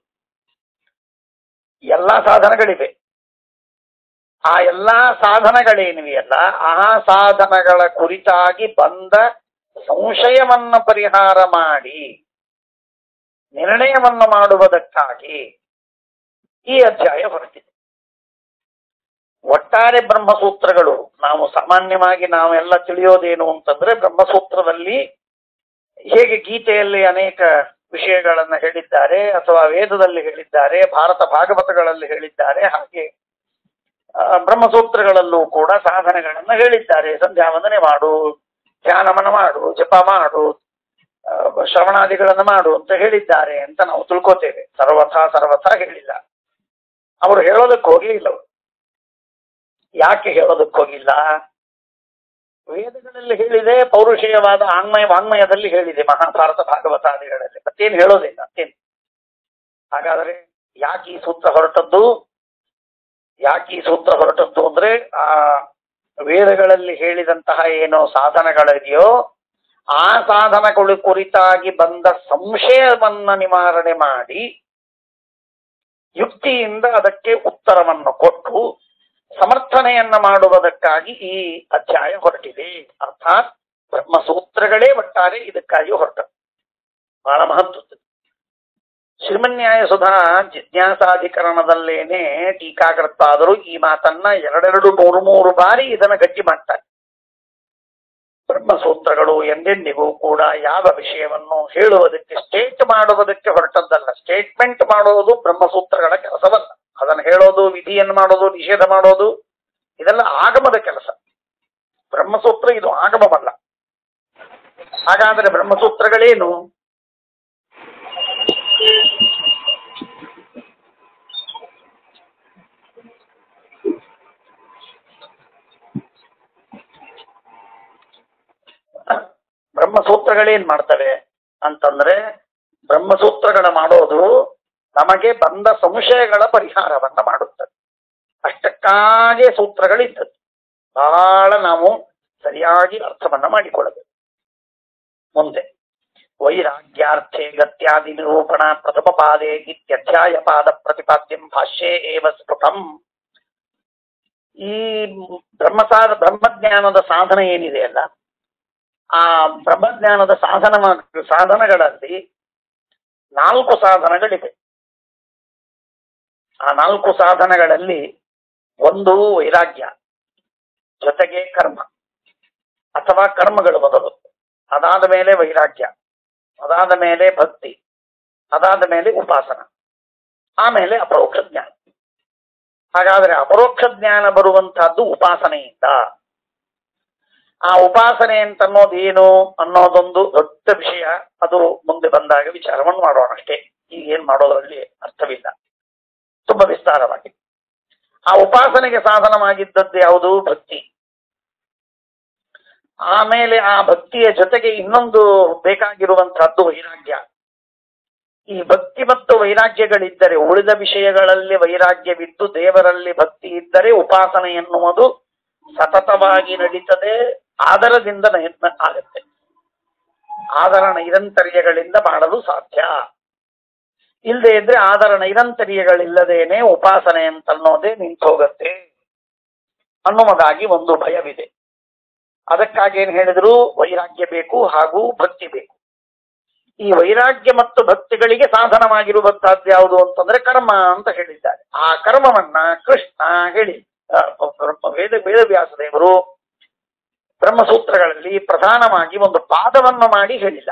ಎಲ್ಲಾ ಸಾಧನಗಳಿವೆ ಆ ಎಲ್ಲಾ ಸಾಧನಗಳೇನಿವೆಯಲ್ಲ ಆ ಸಾಧನಗಳ ಕುರಿತಾಗಿ ಬಂದ ಸಂಶಯವನ್ನ ಪರಿಹಾರ ಮಾಡಿ ನಿರ್ಣಯವನ್ನು ಮಾಡುವುದಕ್ಕಾಗಿ ಈ ಅಧ್ಯಾಯ ಹೊರಟಿದೆ ಒಟ್ಟಾರೆ ಬ್ರಹ್ಮಸೂತ್ರಗಳು ನಾವು ಸಾಮಾನ್ಯವಾಗಿ ನಾವೆಲ್ಲ ತಿಳಿಯೋದೇನು ಅಂತಂದ್ರೆ ಬ್ರಹ್ಮಸೂತ್ರದಲ್ಲಿ ಹೇಗೆ ಗೀತೆಯಲ್ಲಿ ಅನೇಕ ವಿಷಯಗಳನ್ನ ಹೇಳಿದ್ದಾರೆ ಅಥವಾ ವೇದದಲ್ಲಿ ಹೇಳಿದ್ದಾರೆ ಭಾರತ ಭಾಗವತಗಳಲ್ಲಿ ಹೇಳಿದ್ದಾರೆ ಹಾಗೆ ಆ, ಬ್ರಹ್ಮಸೂತ್ರಗಳಲ್ಲೂ ಕೂಡ ಸಾಧನೆಗಳನ್ನ ಹೇಳಿದ್ದಾರೆ ಸಂಧ್ಯಾ ವಂದನೆ ಮಾಡು ಧ್ಯಾನಮನ ಮಾಡು ಜಪ ಮಾಡು ಆ, ಶ್ರವಣಾದಿಗಳನ್ನ ಮಾಡು ಅಂತ ಹೇಳಿದ್ದಾರೆ ಅಂತ ನಾವು ತಿಳ್ಕೋತೇವೆ ಸರ್ವಥಾ ಸರ್ವಥಾ ಹೇಳಿಲ್ಲ ಅವರು ಹೇಳೋದಕ್ಕೆ ಹೋಗ್ಲಿಲ್ಲ ಅವರು ಯಾಕೆ ಹೇಳೋದಕ್ಕೆ ಹೋಗಿಲ್ಲ ವೇದಗಳಲ್ಲಿ ಹೇಳಿದೆ ಪೌರುಷೇಯವಾದ ಆಂಗ್ಮಯ ವಾಂಗ್ಮಯದಲ್ಲಿ ಹೇಳಿದೆ ಮಹಾಭಾರತ ಭಾಗವತಾದಿಗಳಲ್ಲಿ ಮತ್ತೇನು ಹೇಳೋದಿಲ್ಲ ಮತ್ತೇನು ಹಾಗಾದರೆ ಯಾಕೆ ಈ ಸೂತ್ರ ಹೊರಟದ್ದು ಯಾಕೆ ಈ ಸೂತ್ರ ಹೊರಟದ್ದು ಅಂದ್ರೆ ಆ ವೇದಗಳಲ್ಲಿ ಹೇಳಿದಂತಹ ಏನೋ ಸಾಧನಗಳಿದೆಯೋ ಆ ಸಾಧನಗಳು ಕುರಿತಾಗಿ ಬಂದ ಸಂಶಯವನ್ನ ನಿವಾರಣೆ ಮಾಡಿ ಯುಕ್ತಿಯಿಂದ ಅದಕ್ಕೆ ಉತ್ತರವನ್ನು ಕೊಟ್ಟು ಸಮರ್ಥನೆಯನ್ನ ಮಾಡುವುದಕ್ಕಾಗಿ ಈ ಅಧ್ಯಾಯ ಹೊರಟಿದೆ ಅರ್ಥಾತ್ ಬ್ರಹ್ಮಸೂತ್ರಗಳೇ ಒಟ್ಟಾರೆ ಇದಕ್ಕಾಗಿ ಹೊರಟ ಬಹಳ ಮಹತ್ವದ್ದು ಶ್ರೀಮನ್ಯಾಯ ಸುಧಾ ಜಿಜ್ಞಾಸಾಧಿಕರಣದಲ್ಲೇನೆ ಟೀಕಾಕರ್ತಾದರೂ ಈ ಮಾತನ್ನ ಎರಡೆರಡು ಮೂರು ಮೂರು ಬಾರಿ ಇದನ್ನ ಗಟ್ಟಿ ಮಾಡ್ತಾರೆ ಬ್ರಹ್ಮಸೂತ್ರಗಳು ಎಂದೆಂದಿಗೂ ಕೂಡ ಯಾವ ವಿಷಯವನ್ನು ಹೇಳುವುದಕ್ಕೆ ಸ್ಟೇಟ್ ಮಾಡುವುದಕ್ಕೆ ಹೊರಟದ್ದಲ್ಲ ಸ್ಟೇಟ್ಮೆಂಟ್ ಮಾಡುವುದು ಬ್ರಹ್ಮಸೂತ್ರಗಳ ಕೆಲಸವಲ್ಲ ಅದನ್ನು ಹೇಳೋದು ವಿಧಿಯನ್ನು ಮಾಡೋದು ನಿಷೇಧ ಮಾಡೋದು ಇದೆಲ್ಲ ಆಗಮದ ಕೆಲಸ ಬ್ರಹ್ಮಸೂತ್ರ ಇದು ಆಗಮವಲ್ಲ ಹಾಗಾದರೆ ಬ್ರಹ್ಮಸೂತ್ರಗಳೇನು ಬ್ರಹ್ಮಸೂತ್ರಗಳೇನ್ ಮಾಡ್ತವೆ ಅಂತಂದ್ರೆ ಬ್ರಹ್ಮಸೂತ್ರಗಳ ಮಾಡೋದು ನಮಗೆ ಬಂದ ಸಂಶಯಗಳ ಪರಿಹಾರವನ್ನ ಮಾಡುತ್ತದೆ ಅಷ್ಟಕ್ಕಾಗಿ ಸೂತ್ರಗಳಿದ್ದದ್ದು ಬಹಳ ನಾವು ಸರಿಯಾಗಿ ಅರ್ಥವನ್ನ ಮಾಡಿಕೊಳ್ಳಬೇಕು ಮುಂದೆ ವೈರಾಗ್ಯಾರ್ಥೆ ಗತ್ಯಾದಿ ನಿರೂಪಣ ಪ್ರಥಮ ಪಾದೆ ಇತ್ಯಧ್ಯಾಯ ಪಾದ ಪ್ರತಿಪಾದ್ಯಂ ಭಾಷ್ಯೇ ಏವ ಸ್ಫುಟಂ ಈ ಬ್ರಹ್ಮಸಾರ ಬ್ರಹ್ಮಜ್ಞಾನದ ಸಾಧನೆ ಏನಿದೆ ಅಲ್ಲ ಆ ಬ್ರಹ್ಮಜ್ಞಾನದ ಸಾಧನ ಸಾಧನಗಳಲ್ಲಿ ನಾಲ್ಕು ಸಾಧನಗಳಿವೆ ಆ ನಾಲ್ಕು ಸಾಧನಗಳಲ್ಲಿ ಒಂದು ವೈರಾಗ್ಯ ಜೊತೆಗೆ ಕರ್ಮ ಅಥವಾ ಕರ್ಮಗಳು ಮೊದಲು ಅದಾದ ಮೇಲೆ ವೈರಾಗ್ಯ ಅದಾದ ಮೇಲೆ ಭಕ್ತಿ ಅದಾದ ಮೇಲೆ ಉಪಾಸನ ಆಮೇಲೆ ಅಪರೋಕ್ಷ ಜ್ಞಾನ ಹಾಗಾದ್ರೆ ಅಪರೋಕ್ಷ ಜ್ಞಾನ ಬರುವಂತಹದ್ದು ಉಪಾಸನೆಯಿಂದ ಆ ಉಪಾಸನೆ ಅಂತ ಅನ್ನೋದು ಏನು ಅನ್ನೋದೊಂದು ದೊಡ್ಡ ವಿಷಯ ಅದು ಮುಂದೆ ಬಂದಾಗ ವಿಚಾರವನ್ನು ಮಾಡೋಣ ಅಷ್ಟೇ ಈಗ ಏನ್ ಮಾಡೋದ್ರಲ್ಲಿ ಅರ್ಥವಿಲ್ಲ ತುಂಬಾ ವಿಸ್ತಾರವಾಗಿ ಆ ಉಪಾಸನೆಗೆ ಸಾಧನವಾಗಿದ್ದದ್ದು ಯಾವುದು ಭಕ್ತಿ ಆಮೇಲೆ ಆ ಭಕ್ತಿಯ ಜೊತೆಗೆ ಇನ್ನೊಂದು ಬೇಕಾಗಿರುವಂತಹದ್ದು ವೈರಾಗ್ಯ ಈ ಭಕ್ತಿ ಮತ್ತು ವೈರಾಗ್ಯಗಳಿದ್ದರೆ ಉಳಿದ ವಿಷಯಗಳಲ್ಲಿ ವೈರಾಗ್ಯವಿದ್ದು ದೇವರಲ್ಲಿ ಭಕ್ತಿ ಇದ್ದರೆ ಉಪಾಸನೆ ಎನ್ನುವುದು ಸತತವಾಗಿ ನಡೀತದೆ ಆದರದಿಂದ ನಯ- ಆಗತ್ತೆ ಆದರ ನೈರಂತರ್ಯಗಳಿಂದ ಮಾಡಲು ಸಾಧ್ಯ ಇಲ್ಲದೆ ಇದ್ರೆ ಆದರ ನೈರಂತರ್ಯಗಳಿಲ್ಲದೇನೆ ಉಪಾಸನೆ ಅಂತನ್ನೋದೇ ನಿಂತು ಹೋಗತ್ತೆ ಅನ್ನುವುದಾಗಿ ಒಂದು ಭಯವಿದೆ ಅದಕ್ಕಾಗಿ ಏನ್ ಹೇಳಿದ್ರು ವೈರಾಗ್ಯ ಬೇಕು ಹಾಗೂ ಭಕ್ತಿ ಬೇಕು ಈ ವೈರಾಗ್ಯ ಮತ್ತು ಭಕ್ತಿಗಳಿಗೆ ಸಾಧನವಾಗಿರುವಂತಹದ್ದು ಯಾವುದು ಅಂತಂದ್ರೆ ಕರ್ಮ ಅಂತ ಹೇಳಿದ್ದಾರೆ ಆ ಕರ್ಮವನ್ನ ಕೃಷ್ಣ ಹೇಳಿ ಆ, ವೇದ ವೇದವ್ಯಾಸ ದೇವರು ಬ್ರಹ್ಮಸೂತ್ರಗಳಲ್ಲಿ ಪ್ರಧಾನವಾಗಿ ಒಂದು ಪಾದವನ್ನು ಮಾಡಿ ಹೇಳಿಲ್ಲ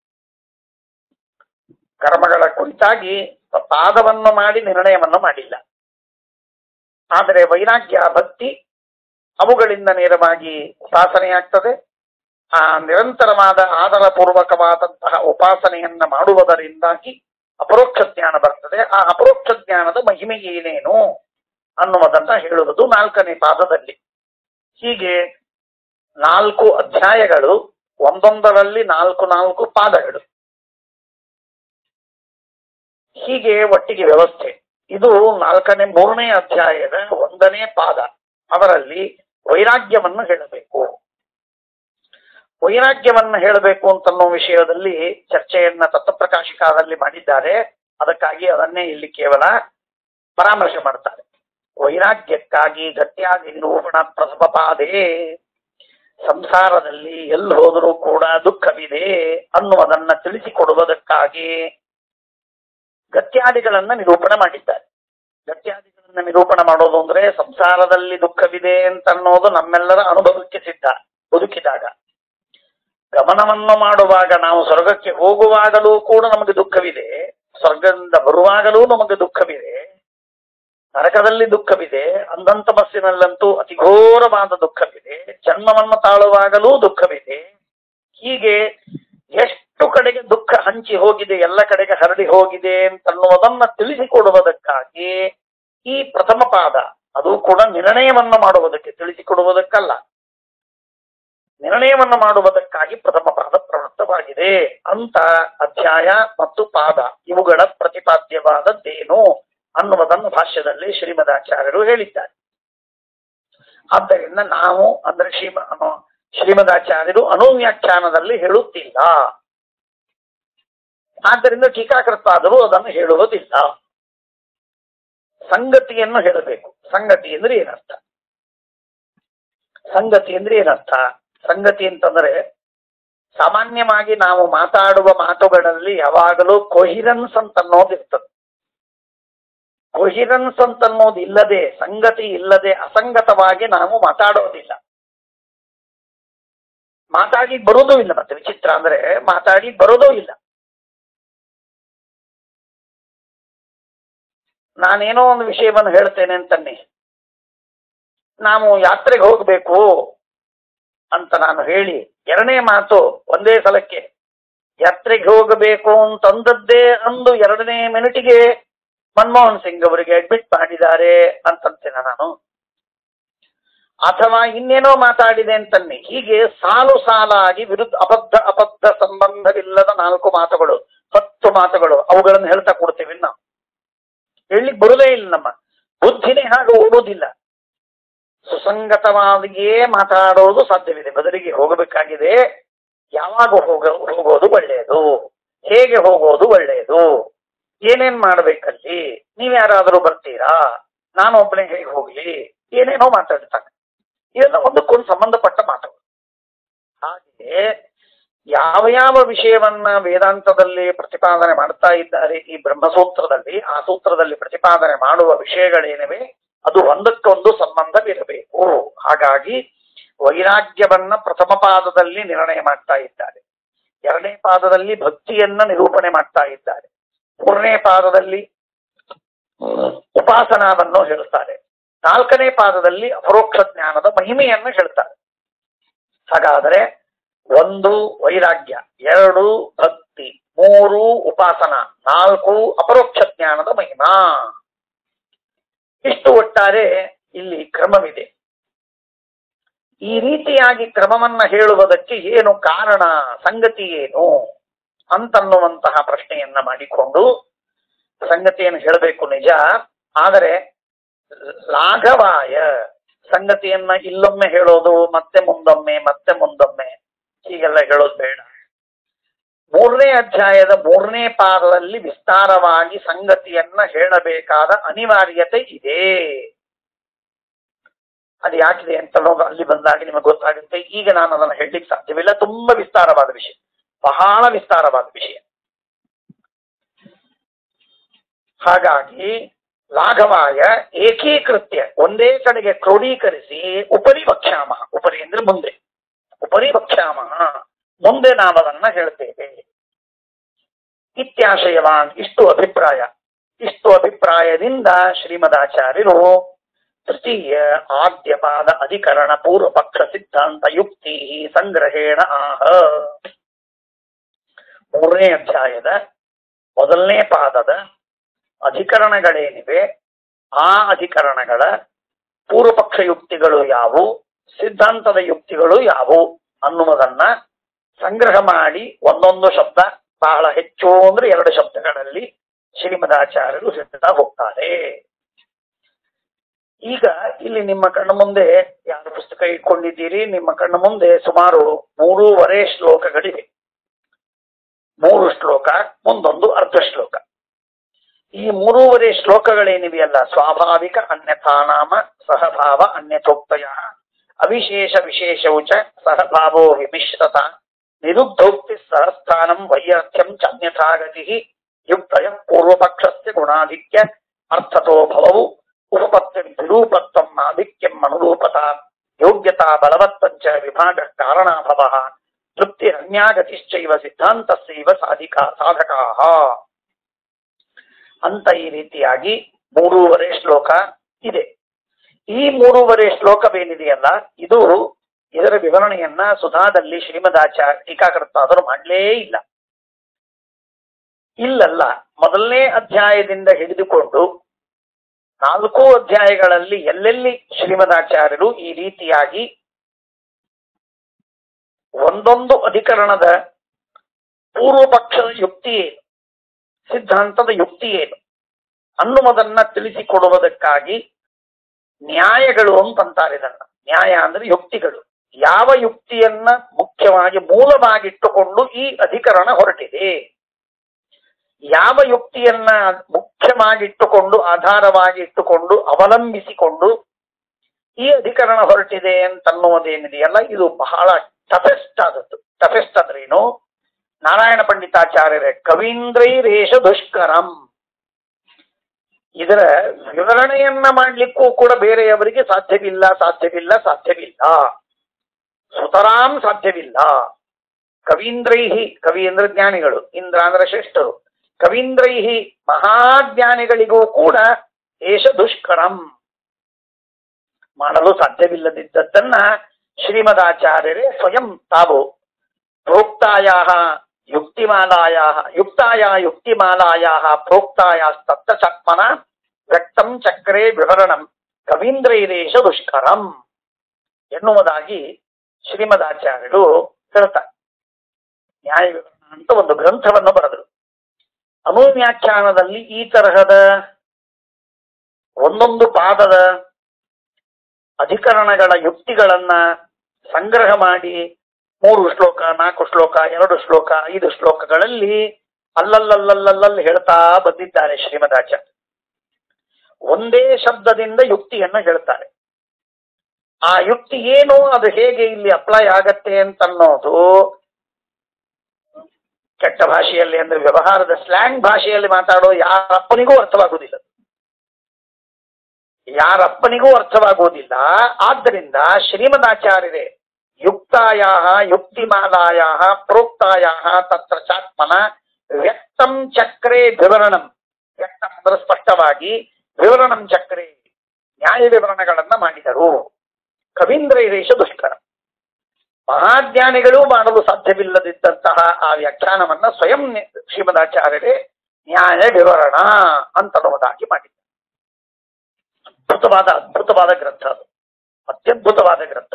ಕರ್ಮಗಳ ಕುರಿತಾಗಿ ಪಾದವನ್ನು ಮಾಡಿ ನಿರ್ಣಯವನ್ನು ಮಾಡಿಲ್ಲ ಆದರೆ ವೈರಾಗ್ಯ ಭಕ್ತಿ ಅವುಗಳಿಂದ ನೇರವಾಗಿ ಉಪಾಸನೆಯಾಗ್ತದೆ ಆ ನಿರಂತರವಾದ ಆದರ ಪೂರ್ವಕವಾದಂತಹ ಉಪಾಸನೆಯನ್ನ ಮಾಡುವುದರಿಂದಾಗಿ ಅಪರೋಕ್ಷ ಜ್ಞಾನ ಬರ್ತದೆ ಆ ಅಪರೋಕ್ಷ ಜ್ಞಾನದ ಮಹಿಮೆ ಏನೇನು ಅನ್ನುವುದನ್ನ ಹೇಳುವುದು ನಾಲ್ಕನೇ ಪಾದದಲ್ಲಿ ಹೀಗೆ ನಾಲ್ಕು ಅಧ್ಯಾಯಗಳು ಒಂದೊಂದರಲ್ಲಿ ನಾಲ್ಕು ನಾಲ್ಕು ಪಾದಗಳು ಹೀಗೆ ಒಟ್ಟಿಗೆ ವ್ಯವಸ್ಥೆ ಇದು ನಾಲ್ಕನೇ ಮೂರನೇ ಅಧ್ಯಾಯದ ಒಂದನೇ ಪಾದ ಅವರಲ್ಲಿ ವೈರಾಗ್ಯವನ್ನು ಹೇಳಬೇಕು ವೈರಾಗ್ಯವನ್ನ ಹೇಳಬೇಕು ಅಂತನ್ನೋ ವಿಷಯದಲ್ಲಿ ಚರ್ಚೆಯನ್ನ ತತ್ವಪ್ರಕಾಶಿಕಾದಲ್ಲಿ ಮಾಡಿದ್ದಾರೆ ಅದಕ್ಕಾಗಿ ಅದನ್ನೇ ಇಲ್ಲಿ ಕೇವಲ ಪರಾಮರ್ಶೆ ಮಾಡ್ತಾರೆ ವೈರಾಗ್ಯಕ್ಕಾಗಿ ಗತ್ಯಾದಿ ನಿರೂಪಣ ಪ್ರಥಮ ಪಾದೇ ಸಂಸಾರದಲ್ಲಿ ಎಲ್ಲಿ ಹೋದರೂ ಕೂಡ ದುಃಖವಿದೆ ಅನ್ನುವುದನ್ನ ತಿಳಿಸಿಕೊಡುವುದಕ್ಕಾಗಿ ಗತ್ಯಾದಿಗಳನ್ನ ನಿರೂಪಣೆ ಮಾಡಿದ್ದಾರೆ ಗತ್ಯಾದಿಗಳನ್ನ ನಿರೂಪಣೆ ಮಾಡೋದು ಅಂದ್ರೆ ಸಂಸಾರದಲ್ಲಿ ದುಃಖವಿದೆ ಅಂತ ಅನ್ನೋದು ನಮ್ಮೆಲ್ಲರ ಅನುಭವಕ್ಕೆ ಸಿದ್ಧ ಬದುಕಿದಾಗ ಗಮನವನ್ನು ಮಾಡುವಾಗ ನಾವು ಸ್ವರ್ಗಕ್ಕೆ ಹೋಗುವಾಗಲೂ ಕೂಡ ನಮಗೆ ದುಃಖವಿದೆ ಸ್ವರ್ಗದಿಂದ ಬರುವಾಗಲೂ ನಮಗೆ ದುಃಖವಿದೆ ನರಕದಲ್ಲಿ ದುಃಖವಿದೆ ಅಂದಂತ ಬಸ್ಸಿನಲ್ಲಂತೂ ಅತಿ ಘೋರವಾದ ದುಃಖವಿದೆ ಜನ್ಮವನ್ನು ತಾಳುವಾಗಲೂ ದುಃಖವಿದೆ ಹೀಗೆ ಎಷ್ಟು ಕಡೆಗೆ ದುಃಖ ಹಂಚಿ ಹೋಗಿದೆ ಎಲ್ಲ ಕಡೆಗೆ ಹರಡಿ ಹೋಗಿದೆ ಅಂತನ್ನುವುದನ್ನ ತಿಳಿಸಿಕೊಡುವುದಕ್ಕಾಗಿ ಈ ಪ್ರಥಮ ಪಾದ ಅದು ಕೂಡ ನಿರ್ಣಯವನ್ನು ಮಾಡುವುದಕ್ಕೆ ತಿಳಿಸಿಕೊಡುವುದಕ್ಕಲ್ಲ ನಿರ್ಣಯವನ್ನು ಮಾಡುವುದಕ್ಕಾಗಿ ಪ್ರಥಮ ಪಾದ ಪ್ರವೃತ್ತವಾಗಿದೆ ಅಂತ ಅಧ್ಯಾಯ ಮತ್ತು ಪಾದ ಇವುಗಳ ಪ್ರತಿಪಾದ್ಯವಾದದ್ದೇನು ಅನ್ನುವುದನ್ನು ಭಾಷ್ಯದಲ್ಲಿ ಶ್ರೀಮದಾಚಾರ್ಯರು ಹೇಳಿದ್ದಾರೆ ಆದ್ದರಿಂದ ನಾವು ಅಂದ್ರೆ ಶ್ರೀಮ ಅನು- ಶ್ರೀಮದಾಚಾರ್ಯರು ಅನುವ್ಯಾಖ್ಯಾನದಲ್ಲಿ ಹೇಳುತ್ತಿಲ್ಲ ಆದ್ದರಿಂದ ಟೀಕಾಕೃತ್ತಾದರೂ ಅದನ್ನು ಹೇಳುವುದಿಲ್ಲ ಸಂಗತಿಯನ್ನು ಹೇಳಬೇಕು ಸಂಗತಿ ಅಂದ್ರೆ ಏನರ್ಥ ಸಂಗತಿ ಅಂದ್ರೆ ಏನರ್ಥ ಸಂಗತಿ ಅಂತಂದ್ರೆ ಸಾಮಾನ್ಯವಾಗಿ ನಾವು ಮಾತಾಡುವ ಮಾತುಗಳಲ್ಲಿ ಯಾವಾಗಲೂ ಕೊಹಿರೆನ್ಸ್ ಅಂತ ಅನ್ನೋದು ಇರ್ತದೆ ಕೊಹಿರೆನ್ಸ್ ಅಂತ ಅನ್ನೋದು ಇಲ್ಲದೆ ಸಂಗತಿ ಇಲ್ಲದೆ ಅಸಂಗತವಾಗಿ ನಾವು ಮಾತಾಡೋದಿಲ್ಲ ಮಾತಾಡಿ ಬರೋದೂ ಇಲ್ಲ ಮತ್ತೆ ವಿಚಿತ್ರ ಅಂದ್ರೆ ಮಾತಾಡಿ ಬರೋದೂ ಇಲ್ಲ ನಾನೇನೋ ಒಂದು ವಿಷಯವನ್ನು ಹೇಳ್ತೇನೆ ಅಂತನ್ನಿ ನಾವು ಯಾತ್ರೆಗೆ ಹೋಗಬೇಕು ಅಂತ ನಾನು ಹೇಳಿ ಎರಡನೇ ಮಾತು ಒಂದೇ ಸಲಕ್ಕೆ ಯಾತ್ರೆಗೆ ಹೋಗಬೇಕು ಅಂತಂದದ್ದೇ ಅಂದು ಎರಡನೇ ಮಿನಿಟಿಗೆ ಮನಮೋಹನ್ ಸಿಂಗ್ ಅವರಿಗೆ ಅಡ್ಮಿಟ್ ಮಾಡಿದ್ದಾರೆ ಅಂತಂತೇನೆ ನಾನು ಅಥವಾ ಇನ್ನೇನೋ ಮಾತಾಡಿದೆ ಅಂತನ್ನಿ ಹೀಗೆ ಸಾಲು ಸಾಲಾಗಿ ವಿರುದ್ಧ ಅಬದ್ಧ ಅಬದ್ಧ ಸಂಬಂಧವಿಲ್ಲದ ನಾಲ್ಕು ಮಾತುಗಳು ಹತ್ತು ಮಾತುಗಳು ಅವುಗಳನ್ನು ಹೇಳ್ತಾ ಕೊಡ್ತೀವಿ ನಾವು ಹೇಳಲಿಕ್ಕೆ ಬರುದೇ ಇಲ್ಲ ನಮ್ಮ ಬುದ್ಧಿನೇ ಹಾಗೆ ಓಡುವುದಿಲ್ಲ ಸುಸಂಗತವಾಗಿಯೇ ಮಾತಾಡೋದು ಸಾಧ್ಯವಿದೆ ಬದಲಿಗೆ ಹೋಗಬೇಕಾಗಿದೆ ಯಾವಾಗ ಹೋಗ ಹೋಗೋದು ಒಳ್ಳೆಯದು ಹೇಗೆ ಹೋಗೋದು ಒಳ್ಳೆಯದು ಏನೇನ್ ಮಾಡ್ಬೇಕಲ್ಲಿ ನೀವ್ ಯಾರಾದರೂ ಬರ್ತೀರಾ ನಾನು ಒಬ್ಬನೇ ಹೇಗೆ ಹೋಗ್ಲಿ ಏನೇನೋ ಮಾತಾಡ್ತಾನೆ ಇದೆಲ್ಲ ಒಂದಕ್ಕೊಂದು ಸಂಬಂಧಪಟ್ಟ ಮಾತುಗಳು ಹಾಗೆ ಯಾವ ಯಾವ ವಿಷಯವನ್ನ ವೇದಾಂತದಲ್ಲಿ ಪ್ರತಿಪಾದನೆ ಮಾಡ್ತಾ ಇದ್ದಾರೆ ಈ ಬ್ರಹ್ಮಸೂತ್ರದಲ್ಲಿ ಆ ಸೂತ್ರದಲ್ಲಿ ಪ್ರತಿಪಾದನೆ ಮಾಡುವ ವಿಷಯಗಳೇನಿವೆ ಅದು ಒಂದಕ್ಕೊಂದು ಸಂಬಂಧವಿರಬೇಕು ಹಾಗಾಗಿ ವೈರಾಗ್ಯವನ್ನ ಪ್ರಥಮ ಪಾದದಲ್ಲಿ ನಿರ್ಣಯ ಮಾಡ್ತಾ ಇದ್ದಾರೆ ಎರಡನೇ ಪಾದದಲ್ಲಿ ಭಕ್ತಿಯನ್ನ ನಿರೂಪಣೆ ಮಾಡ್ತಾ ಇದ್ದಾರೆ ಮೂರನೇ ಪಾದದಲ್ಲಿ ಉಪಾಸನಾವನ್ನು ಹೇಳುತ್ತಾರೆ ನಾಲ್ಕನೇ ಪಾದದಲ್ಲಿ ಅಪರೋಕ್ಷ ಜ್ಞಾನದ ಮಹಿಮೆಯನ್ನು ಹೇಳ್ತಾರೆ ಹಾಗಾದರೆ ಒಂದು ವೈರಾಗ್ಯ ಎರಡು ಭಕ್ತಿ ಮೂರು ಉಪಾಸನ ನಾಲ್ಕು ಅಪರೋಕ್ಷ ಜ್ಞಾನದ ಮಹಿಮಾ ಇಷ್ಟು ಒಟ್ಟಾರೆ ಇಲ್ಲಿ ಕ್ರಮವಿದೆ ಈ ರೀತಿಯಾಗಿ ಕ್ರಮವನ್ನ ಹೇಳುವುದಕ್ಕೆ ಏನು ಕಾರಣ ಸಂಗತಿ ಏನು ಅಂತನ್ನುವಂತಹ ಪ್ರಶ್ನೆಯನ್ನ ಮಾಡಿಕೊಂಡು ಸಂಗತಿಯನ್ನು ಹೇಳಬೇಕು ನಿಜ ಆದರೆ ಲಾಘವಾಯ ಸಂಗತಿಯನ್ನ ಇಲ್ಲೊಮ್ಮೆ ಹೇಳೋದು ಮತ್ತೆ ಮುಂದೊಮ್ಮೆ ಮತ್ತೆ ಮುಂದೊಮ್ಮೆ ಹೀಗೆಲ್ಲ ಹೇಳೋದು ಬೇಡ ಮೂರನೇ ಅಧ್ಯಾಯದ ಮೂರನೇ ಪಾದದಲ್ಲಿ ವಿಸ್ತಾರವಾಗಿ ಸಂಗತಿಯನ್ನ ಹೇಳಬೇಕಾದ ಅನಿವಾರ್ಯತೆ ಇದೆ ಅದು ಯಾಕಿದೆ ಅಂತ ಅನ್ನೋದು ಅಲ್ಲಿ ಬಂದಾಗ ನಿಮಗೆ ಗೊತ್ತಾಗುತ್ತೆ ಈಗ ನಾನು ಅದನ್ನು ಹೇಳಲಿಕ್ಕೆ ಸಾಧ್ಯವಿಲ್ಲ ತುಂಬಾ ವಿಸ್ತಾರವಾದ ವಿಷಯ ಬಹಳ ವಿಸ್ತಾರವಾದ ವಿಷಯ ಹಾಗಾಗಿ ಲಾಘವಾಯ ಏಕೀಕೃತ್ಯ ಒಂದೇ ಕಡೆಗೆ ಕ್ರೋಢೀಕರಿಸಿ ಉಪರಿ ವಕ್ಷ್ಯಾಮ ಉಪರಿ ಅಂದ್ರೆ ಮುಂದೆ ಉಪರಿ ವಕ್ಷ್ಯಾಮ ಮುಂದೆ ನಾವದನ್ನ ಹೇಳ್ತೇವೆ ಇತ್ಯಾಶಯವಾನ್ ಇಷ್ಟು ಅಭಿಪ್ರಾಯ ಇಷ್ಟು ಅಭಿಪ್ರಾಯದಿಂದ ಶ್ರೀಮದಾಚಾರ್ಯರು ತೃತೀಯ ಆದ್ಯಪಾದ ಅಧಿಕರಣ ಪೂರ್ವ ಪಕ್ಷ ಸಿದ್ಧಾಂತ ಯುಕ್ತಿ ಸಂಗ್ರಹೇಣ ಆಹ ಮೂರನೇ ಅಧ್ಯಾಯದ ಮೊದಲನೇ ಪಾದದ ಅಧಿಕರಣಗಳೇನಿವೆ ಆ ಅಧಿಕರಣಗಳ ಪೂರ್ವಪಕ್ಷ ಯುಕ್ತಿಗಳು ಯಾವುವು ಸಿದ್ಧಾಂತದ ಯುಕ್ತಿಗಳು ಯಾವುವು ಅನ್ನುವುದನ್ನ ಸಂಗ್ರಹ ಮಾಡಿ ಒಂದೊಂದು ಶಬ್ದ ಬಹಳ ಹೆಚ್ಚು ಅಂದ್ರೆ ಎರಡು ಶಬ್ದಗಳಲ್ಲಿ ಶ್ರೀಮದಾಚಾರ್ಯರು ಹೇಳ್ತಾ ಹೋಗ್ತಾರೆ ಈಗ ಇಲ್ಲಿ ನಿಮ್ಮ ಕಣ್ಣ ಮುಂದೆ ಯಾರು ಪುಸ್ತಕ ಇಟ್ಕೊಂಡಿದ್ದೀರಿ ನಿಮ್ಮ ಕಣ್ಣ ಮುಂದೆ ಸುಮಾರು ಮೂರೂವರೆ ಶ್ಲೋಕಗಳಿವೆ ಮೂರು ಶ್ಲೋಕ ಮುಂದೊಂದು ಅರ್ಧ ಶ್ಲೋಕ ಈ ಮೂರೂವರೆ ಶ್ಲೋಕಗಳೇನಿವೆಯಲ್ಲ ಸ್ವಾಭಾವಿಕ ಅನ್ಯಥಾನಾಮ ಸಹಭಾವ ಅನ್ಯಥೋಕ್ತಯ ಅವಿಶೇಷ ವಿಶೇಷೌ ಚ ಸಹಭಾವೋ ವಿಮಿಶ್ರತ ನಿರುದ್ಧೋಕ್ತಿ ಸಹಸ್ಥಾನಂ ವೈಯರ್ಥ್ಯಂ ಚ ಅನ್ಯಥಾಗತಿ ಯುಕ್ತಯ ಪೂರ್ವಪಕ್ಷಸ್ಯ ಗುಣಾಧಿಕ್ಯ ಅರ್ಥತೋ ಭವವು ಉಪಪತ್ತಿ ವಿರೂಪತ್ವಂ ಆಧಿಕ್ಯಂ ಅನುರೂಪತ ಯೋಗ್ಯತಾ ಬಲವತ್ತಂಚ ವಿಭಾಗ ಕಾರಣಾಭವ ತೃಪ್ತಿ ಅನ್ಯಾಗತಿಶ್ಚೈವ ಸಿದ್ಧಾಂತಸ್ಯೈವ ಸಾಧಿಕಾ ಸಾಧಕಾಹ ಅಂತ ಈ ರೀತಿಯಾಗಿ ಮೂರೂವರೆ ಶ್ಲೋಕ ಇದೆ ಈ ಮೂರೂವರೆ ಶ್ಲೋಕವೇನಿದೆಯಲ್ಲ ಇದು ಇದರ ವಿವರಣೆಯನ್ನ ಸುಧಾದಲ್ಲಿ ಶ್ರೀಮದಾಚಾರ್ಯ ಟೀಕಾಕರ್ತಾದರು ಮಾಡಲೇ ಇಲ್ಲ ಇಲ್ಲಲ್ಲ ಮೊದಲನೇ ಅಧ್ಯಾಯದಿಂದ ಹಿಡಿದುಕೊಂಡು ನಾಲ್ಕು ಅಧ್ಯಾಯಗಳಲ್ಲಿ ಎಲ್ಲೆಲ್ಲಿ ಶ್ರೀಮದಾಚಾರ್ಯರು ಈ ರೀತಿಯಾಗಿ ಒಂದೊಂದು ಅಧಿಕರಣದ ಪೂರ್ವ ಪಕ್ಷದ ಯುಕ್ತಿ ಏನು ಸಿದ್ಧಾಂತದ ಯುಕ್ತಿ ಏನು ಅನ್ನುವುದನ್ನ ತಿಳಿಸಿಕೊಡುವುದಕ್ಕಾಗಿ ನ್ಯಾಯಗಳು ಅಂತಂತಾರೆ ಇದನ್ನ ನ್ಯಾಯ ಅಂದ್ರೆ ಯುಕ್ತಿಗಳು ಯಾವ ಯುಕ್ತಿಯನ್ನ ಮುಖ್ಯವಾಗಿ ಮೂಲವಾಗಿಟ್ಟುಕೊಂಡು ಈ ಅಧಿಕರಣ ಹೊರಟಿದೆ ಯಾವ ಯುಕ್ತಿಯನ್ನ ಮುಖ್ಯವಾಗಿಟ್ಟುಕೊಂಡು ಆಧಾರವಾಗಿ ಇಟ್ಟುಕೊಂಡು ಅವಲಂಬಿಸಿಕೊಂಡು ಈ ಅಧಿಕರಣ ಹೊರಟಿದೆ ಅಂತನ್ನುವುದೇನಿದೆಯಲ್ಲ ಇದು ಬಹಳ ಟಫೆಸ್ಟ್ ಆದದ್ದು ಟಫೆಸ್ಟ್ ಅಂದ್ರೇನು ನಾರಾಯಣ ಪಂಡಿತಾಚಾರ್ಯರೇ ಕವೀಂದ್ರೈರೇಶ ದುಷ್ಕರಂ ಇದರ ವಿವರಣೆಯನ್ನ ಮಾಡ್ಲಿಕ್ಕೂ ಕೂಡ ಬೇರೆಯವರಿಗೆ ಸಾಧ್ಯವಿಲ್ಲ ಸಾಧ್ಯವಿಲ್ಲ ಸಾಧ್ಯವಿಲ್ಲ ಸುತರಾಂ ಸಾಧ್ಯವಿಲ್ಲ ಕವೀಂದ್ರೈಹಿ ಕವಿ ಅಂದ್ರೆ ಜ್ಞಾನಿಗಳು ಇಂದ್ರ ಅಂದ್ರೆ ಶ್ರೇಷ್ಠರು ಕವೀಂದ್ರೈಹಿ ಮಹಾಜ್ಞಾನಿಗಳಿಗೂ ಕೂಡ ಏಷ ದುಷ್ಕರಂ ಮಾಡಲು ಸಾಧ್ಯವಿಲ್ಲದಿದ್ದದ್ದನ್ನ ಶ್ರೀಮದಾಚಾರ್ಯರೇ ಸ್ವಯಂ ತಾವು ಪ್ರೋಕ್ತಾಯಾ ಯುಕ್ತಿಮಾಲಾಯಾ ಯುಕ್ತಾಯ ಯುಕ್ತಿಮಾಲಾಯಾ ಪ್ರೋಕ್ತಾಯಾಸ್ತತ್ತ ಚಕ್ಮನ ವ್ಯಕ್ತಂ ಚಕ್ರೇ ವಿವರಣಂ ಕವೀಂದ್ರೈರೇಶ ದುಷ್ಕರಂ ಎನ್ನುವುದಾಗಿ ಶ್ರೀಮದಾಚಾರ್ಯರು ಹೇಳ್ತಾರೆ ನ್ಯಾಯ ವಿವರಣ ಅಂತ ಒಂದು ಗ್ರಂಥವನ್ನು ಬರೆದರು ಅನುವ್ಯಾಖ್ಯಾನದಲ್ಲಿ ಈ ತರಹದ ಒಂದೊಂದು ಪಾದದ ಅಧಿಕರಣಗಳ ಯುಕ್ತಿಗಳನ್ನ ಸಂಗ್ರಹ ಮಾಡಿ ಮೂರು ಶ್ಲೋಕ ನಾಲ್ಕು ಶ್ಲೋಕ ಎರಡು ಶ್ಲೋಕ ಐದು ಶ್ಲೋಕಗಳಲ್ಲಿ ಅಲ್ಲಲ್ಲಲ್ಲಲ್ಲಲ್ಲಿ ಹೇಳ್ತಾ ಬಂದಿದ್ದಾರೆ ಶ್ರೀಮದಾಚಾರ್ಯ ಒಂದೇ ಶಬ್ದದಿಂದ ಯುಕ್ತಿಯನ್ನ ಹೇಳ್ತಾರೆ ಆ ಯುಕ್ತಿ ಏನು ಅದು ಹೇಗೆ ಇಲ್ಲಿ ಅಪ್ಲೈ ಆಗತ್ತೆ ಅಂತನ್ನೋದು ಕೆಟ್ಟ ಭಾಷೆಯಲ್ಲಿ ಅಂದ್ರೆ ವ್ಯವಹಾರದ ಸ್ಲ್ಯಾಂಗ್ ಭಾಷೆಯಲ್ಲಿ ಮಾತಾಡೋ ಯಾರಪ್ಪನಿಗೂ ಅರ್ಥವಾಗುವುದಿಲ್ಲ ಯಾರಪ್ಪನಿಗೂ ಅರ್ಥವಾಗುವುದಿಲ್ಲ ಆದ್ದರಿಂದ ಶ್ರೀಮದಾಚಾರ್ಯರೇ ಯುಕ್ತಾಯಾ ಯುಕ್ತಿಮಾಲಾಯಾ ಪ್ರೋಕ್ತಾಯಾ ತತ್ರ ಚಾತ್ಮನ ವ್ಯಕ್ತಂ ಚಕ್ರೇ ವಿವರಣಂ ವ್ಯಕ್ತಂ ಅಂದ್ರೆ ಸ್ಪಷ್ಟವಾಗಿ ವಿವರಣಂ ಚಕ್ರೇ ನ್ಯಾಯ ವಿವರಣೆಗಳನ್ನ ಮಾಡಿದರು ಕವೀಂದ್ರೈರೇಶ ದುಷ್ಕರ ಮಹಾಜ್ಞಾನಿಗಳು ಮಾಡಲು ಸಾಧ್ಯವಿಲ್ಲದಿದ್ದಂತಹ ಆ ವ್ಯಾಖ್ಯಾನವನ್ನ ಸ್ವಯಂ ನಿ- ಶ್ರೀಮದಾಚಾರ್ಯರೇ ನ್ಯಾಯ ವಿವರಣ ಅಂತನ್ನುವುದಾಗಿ ಮಾಡಿದ್ದಾರೆ ಅದ್ಭುತವಾದ ಅದ್ಭುತವಾದ ಗ್ರಂಥ ಅದು ಅತ್ಯದ್ಭುತವಾದ ಗ್ರಂಥ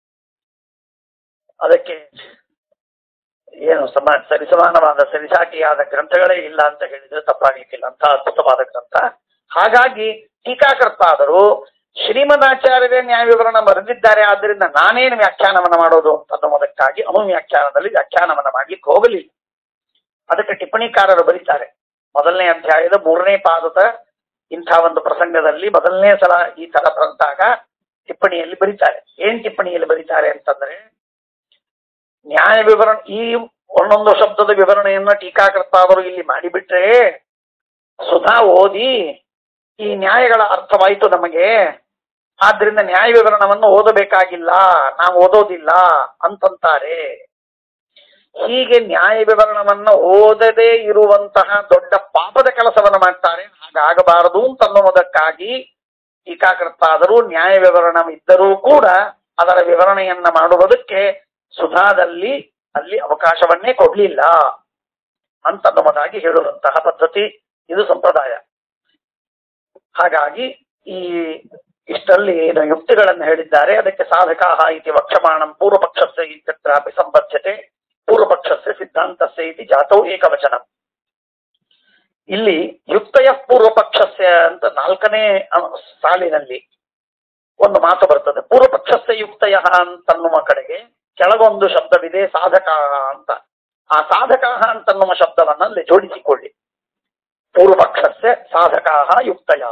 ಅದಕ್ಕೆ ಏನು ಸಮ ಸರಿಸಮಾನವಾದ ಸರಿಸಾಟಿಯಾದ ಗ್ರಂಥಗಳೇ ಇಲ್ಲ ಅಂತ ಹೇಳಿದ್ರೆ ತಪ್ಪಾಗಲಿಕ್ಕಿಲ್ಲ ಅಂತ ಅದ್ಭುತವಾದ ಗ್ರಂಥ ಹಾಗಾಗಿ ಟೀಕಾಕರ್ತಾದರು ಶ್ರೀಮದಾಚಾರ್ಯರೇ ನ್ಯಾಯ ವಿವರಣ ಬರೆದಿದ್ದಾರೆ ಆದ್ದರಿಂದ ನಾನೇನು ವ್ಯಾಖ್ಯಾನವನ್ನ ಮಾಡೋದು ಅಂತ ಅನ್ನುವುದಕ್ಕಾಗಿ ಅನುವ್ಯಾಖ್ಯಾನದಲ್ಲಿ ವ್ಯಾಖ್ಯಾನವನ್ನ ಮಾಡ್ಲಿಕ್ಕೆ ಹೋಗಲಿಲ್ಲ ಅದಕ್ಕೆ ಟಿಪ್ಪಣಿಕಾರರು ಬರೀತಾರೆ ಮೊದಲನೇ ಅಧ್ಯಾಯದ ಮೂರನೇ ಪಾದದ ಇಂಥ ಒಂದು ಪ್ರಸಂಗದಲ್ಲಿ ಮೊದಲನೇ ಸಲ ಈ ತರ ಬಂದಾಗ ಟಿಪ್ಪಣಿಯಲ್ಲಿ ಬರೀತಾರೆ ಏನ್ ಟಿಪ್ಪಣಿಯಲ್ಲಿ ಬರೀತಾರೆ ಅಂತಂದ್ರೆ ನ್ಯಾಯ ವಿವರಣೆ ಈ ಒಂದೊಂದು ಶಬ್ದದ ವಿವರಣೆಯನ್ನ ಟೀಕಾಕರ್ತಾದರು ಇಲ್ಲಿ ಮಾಡಿಬಿಟ್ರೆ ಸುಧಾ ಓದಿ ಈ ನ್ಯಾಯಗಳ ಅರ್ಥವಾಯಿತು ನಮಗೆ ಆದ್ರಿಂದ ನ್ಯಾಯ ವಿವರಣವನ್ನು ಓದಬೇಕಾಗಿಲ್ಲ ನಾವು ಓದೋದಿಲ್ಲ ಅಂತಂತಾರೆ ಹೀಗೆ ನ್ಯಾಯ ವಿವರಣವನ್ನ ಓದದೇ ಇರುವಂತಹ ದೊಡ್ಡ ಪಾಪದ ಕೆಲಸವನ್ನು ಮಾಡ್ತಾರೆ ಹಾಗಾಗಬಾರದು ಅಂತನ್ನುವುದಕ್ಕಾಗಿ ಟೀಕಾಕರ್ತಾದರೂ ನ್ಯಾಯ ವಿವರಣ ಇದ್ದರೂ ಕೂಡ ಅದರ ವಿವರಣೆಯನ್ನ ಮಾಡುವುದಕ್ಕೆ ಸುಧಾದಲ್ಲಿ ಅಲ್ಲಿ ಅವಕಾಶವನ್ನೇ ಕೊಡ್ಲಿಲ್ಲ ಅಂತನ್ನುವುದಾಗಿ ಹೇಳುವಂತಹ ಪದ್ಧತಿ ಇದು ಸಂಪ್ರದಾಯ ಹಾಗಾಗಿ ಈ ಇಷ್ಟಲ್ಲಿ ಏನು ಯುಕ್ತಿಗಳನ್ನು ಹೇಳಿದ್ದಾರೆ ಅದಕ್ಕೆ ಸಾಧಕಾಹ ಇತಿ ವಕ್ಷಮಾಣಂ ಪೂರ್ವಪಕ್ಷಸ್ಯ ಇತ್ಯತ್ರಾಪಿ ಸಂಬದ್ಧತೆ ಪೂರ್ವಪಕ್ಷಸ್ಯ ಸಿದ್ಧಾಂತಸ್ಯ ಇತಿ ಜಾತೌ ಏಕವಚನ ಇಲ್ಲಿ ಯುಕ್ತಯ ಪೂರ್ವಪಕ್ಷಸ್ಯ ಅಂತ ನಾಲ್ಕನೇ ಅ- ಸಾಲಿನಲ್ಲಿ ಒಂದು ಮಾತು ಬರ್ತದೆ ಪೂರ್ವಪಕ್ಷಸ್ಯ ಯುಕ್ತಯ ಅಂತನ್ನುವ ಕಡೆಗೆ ಕೆಳಗೊಂದು ಶಬ್ದವಿದೆ ಸಾಧಕ ಅಂತ ಆ ಸಾಧಕ ಅಂತನ್ನುವ ಶಬ್ದವನ್ನ ಅಲ್ಲಿ ಜೋಡಿಸಿಕೊಳ್ಳಿ ಪೂರ್ವಪಕ್ಷಸ್ಯ ಸಾಧಕಾ ಯುಕ್ತಯ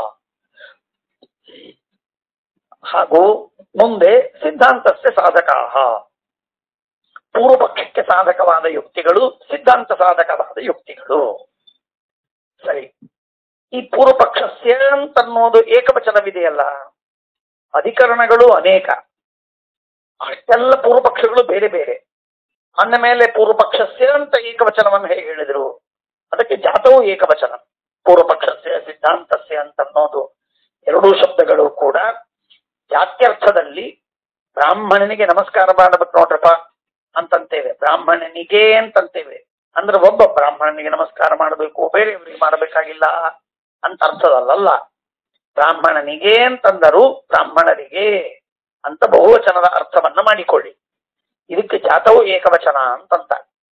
ಹಾಗೂ ಮುಂದೆ ಸಿದ್ಧಾಂತಸ್ಯ ಸಾಧಕಾ ಪೂರ್ವಪಕ್ಷಕ್ಕೆ ಸಾಧಕವಾದ ಯುಕ್ತಿಗಳು ಸಿದ್ಧಾಂತ ಸಾಧಕವಾದ ಯುಕ್ತಿಗಳು ಸರಿ ಈ ಪೂರ್ವ ಪಕ್ಷಸ್ಯ ಅಂತನ್ನೋದು ಏಕವಚನವಿದೆಯಲ್ಲ ಅಧಿಕರಣಗಳು ಅನೇಕ ಅಷ್ಟೆಲ್ಲ ಪೂರ್ವ ಪಕ್ಷಗಳು ಬೇರೆ ಬೇರೆ ಅಂದ ಮೇಲೆ ಪೂರ್ವ ಪಕ್ಷಸ್ಯ ಅಂತ ಏಕವಚನವನ್ನು ಹೇಗೆ ಹೇಳಿದ್ರು ಅದಕ್ಕೆ ಜಾತವು ಏಕವಚನ ಪೂರ್ವ ಪಕ್ಷಸ್ಯ ಸಿದ್ಧಾಂತಸ್ಯ ಅಂತನ್ನೋದು ಎರಡೂ ಶಬ್ದಗಳು ಕೂಡ ಜಾತ್ಯರ್ಥದಲ್ಲಿ ಬ್ರಾಹ್ಮಣನಿಗೆ ನಮಸ್ಕಾರ ಮಾಡಬೇಕು ನೋಡ್ರಪ್ಪ ಅಂತಂತೇವೆ ಬ್ರಾಹ್ಮಣನಿಗೆ ಅಂತಂತೇವೆ ಅಂದ್ರೆ ಒಬ್ಬ ಬ್ರಾಹ್ಮಣನಿಗೆ ನಮಸ್ಕಾರ ಮಾಡಬೇಕು ಬೇರೆಯವರಿಗೆ ಮಾಡಬೇಕಾಗಿಲ್ಲ ಅಂತ ಅರ್ಥದಲ್ಲ ಬ್ರಾಹ್ಮಣನಿಗೆ ಅಂತಂದರು ಬ್ರಾಹ್ಮಣರಿಗೆ ಅಂತ ಬಹುವಚನದ ಅರ್ಥವನ್ನ ಮಾಡಿಕೊಳ್ಳಿ ಇದಕ್ಕೆ ಜಾತವು ಏಕವಚನ ಅಂತಂತ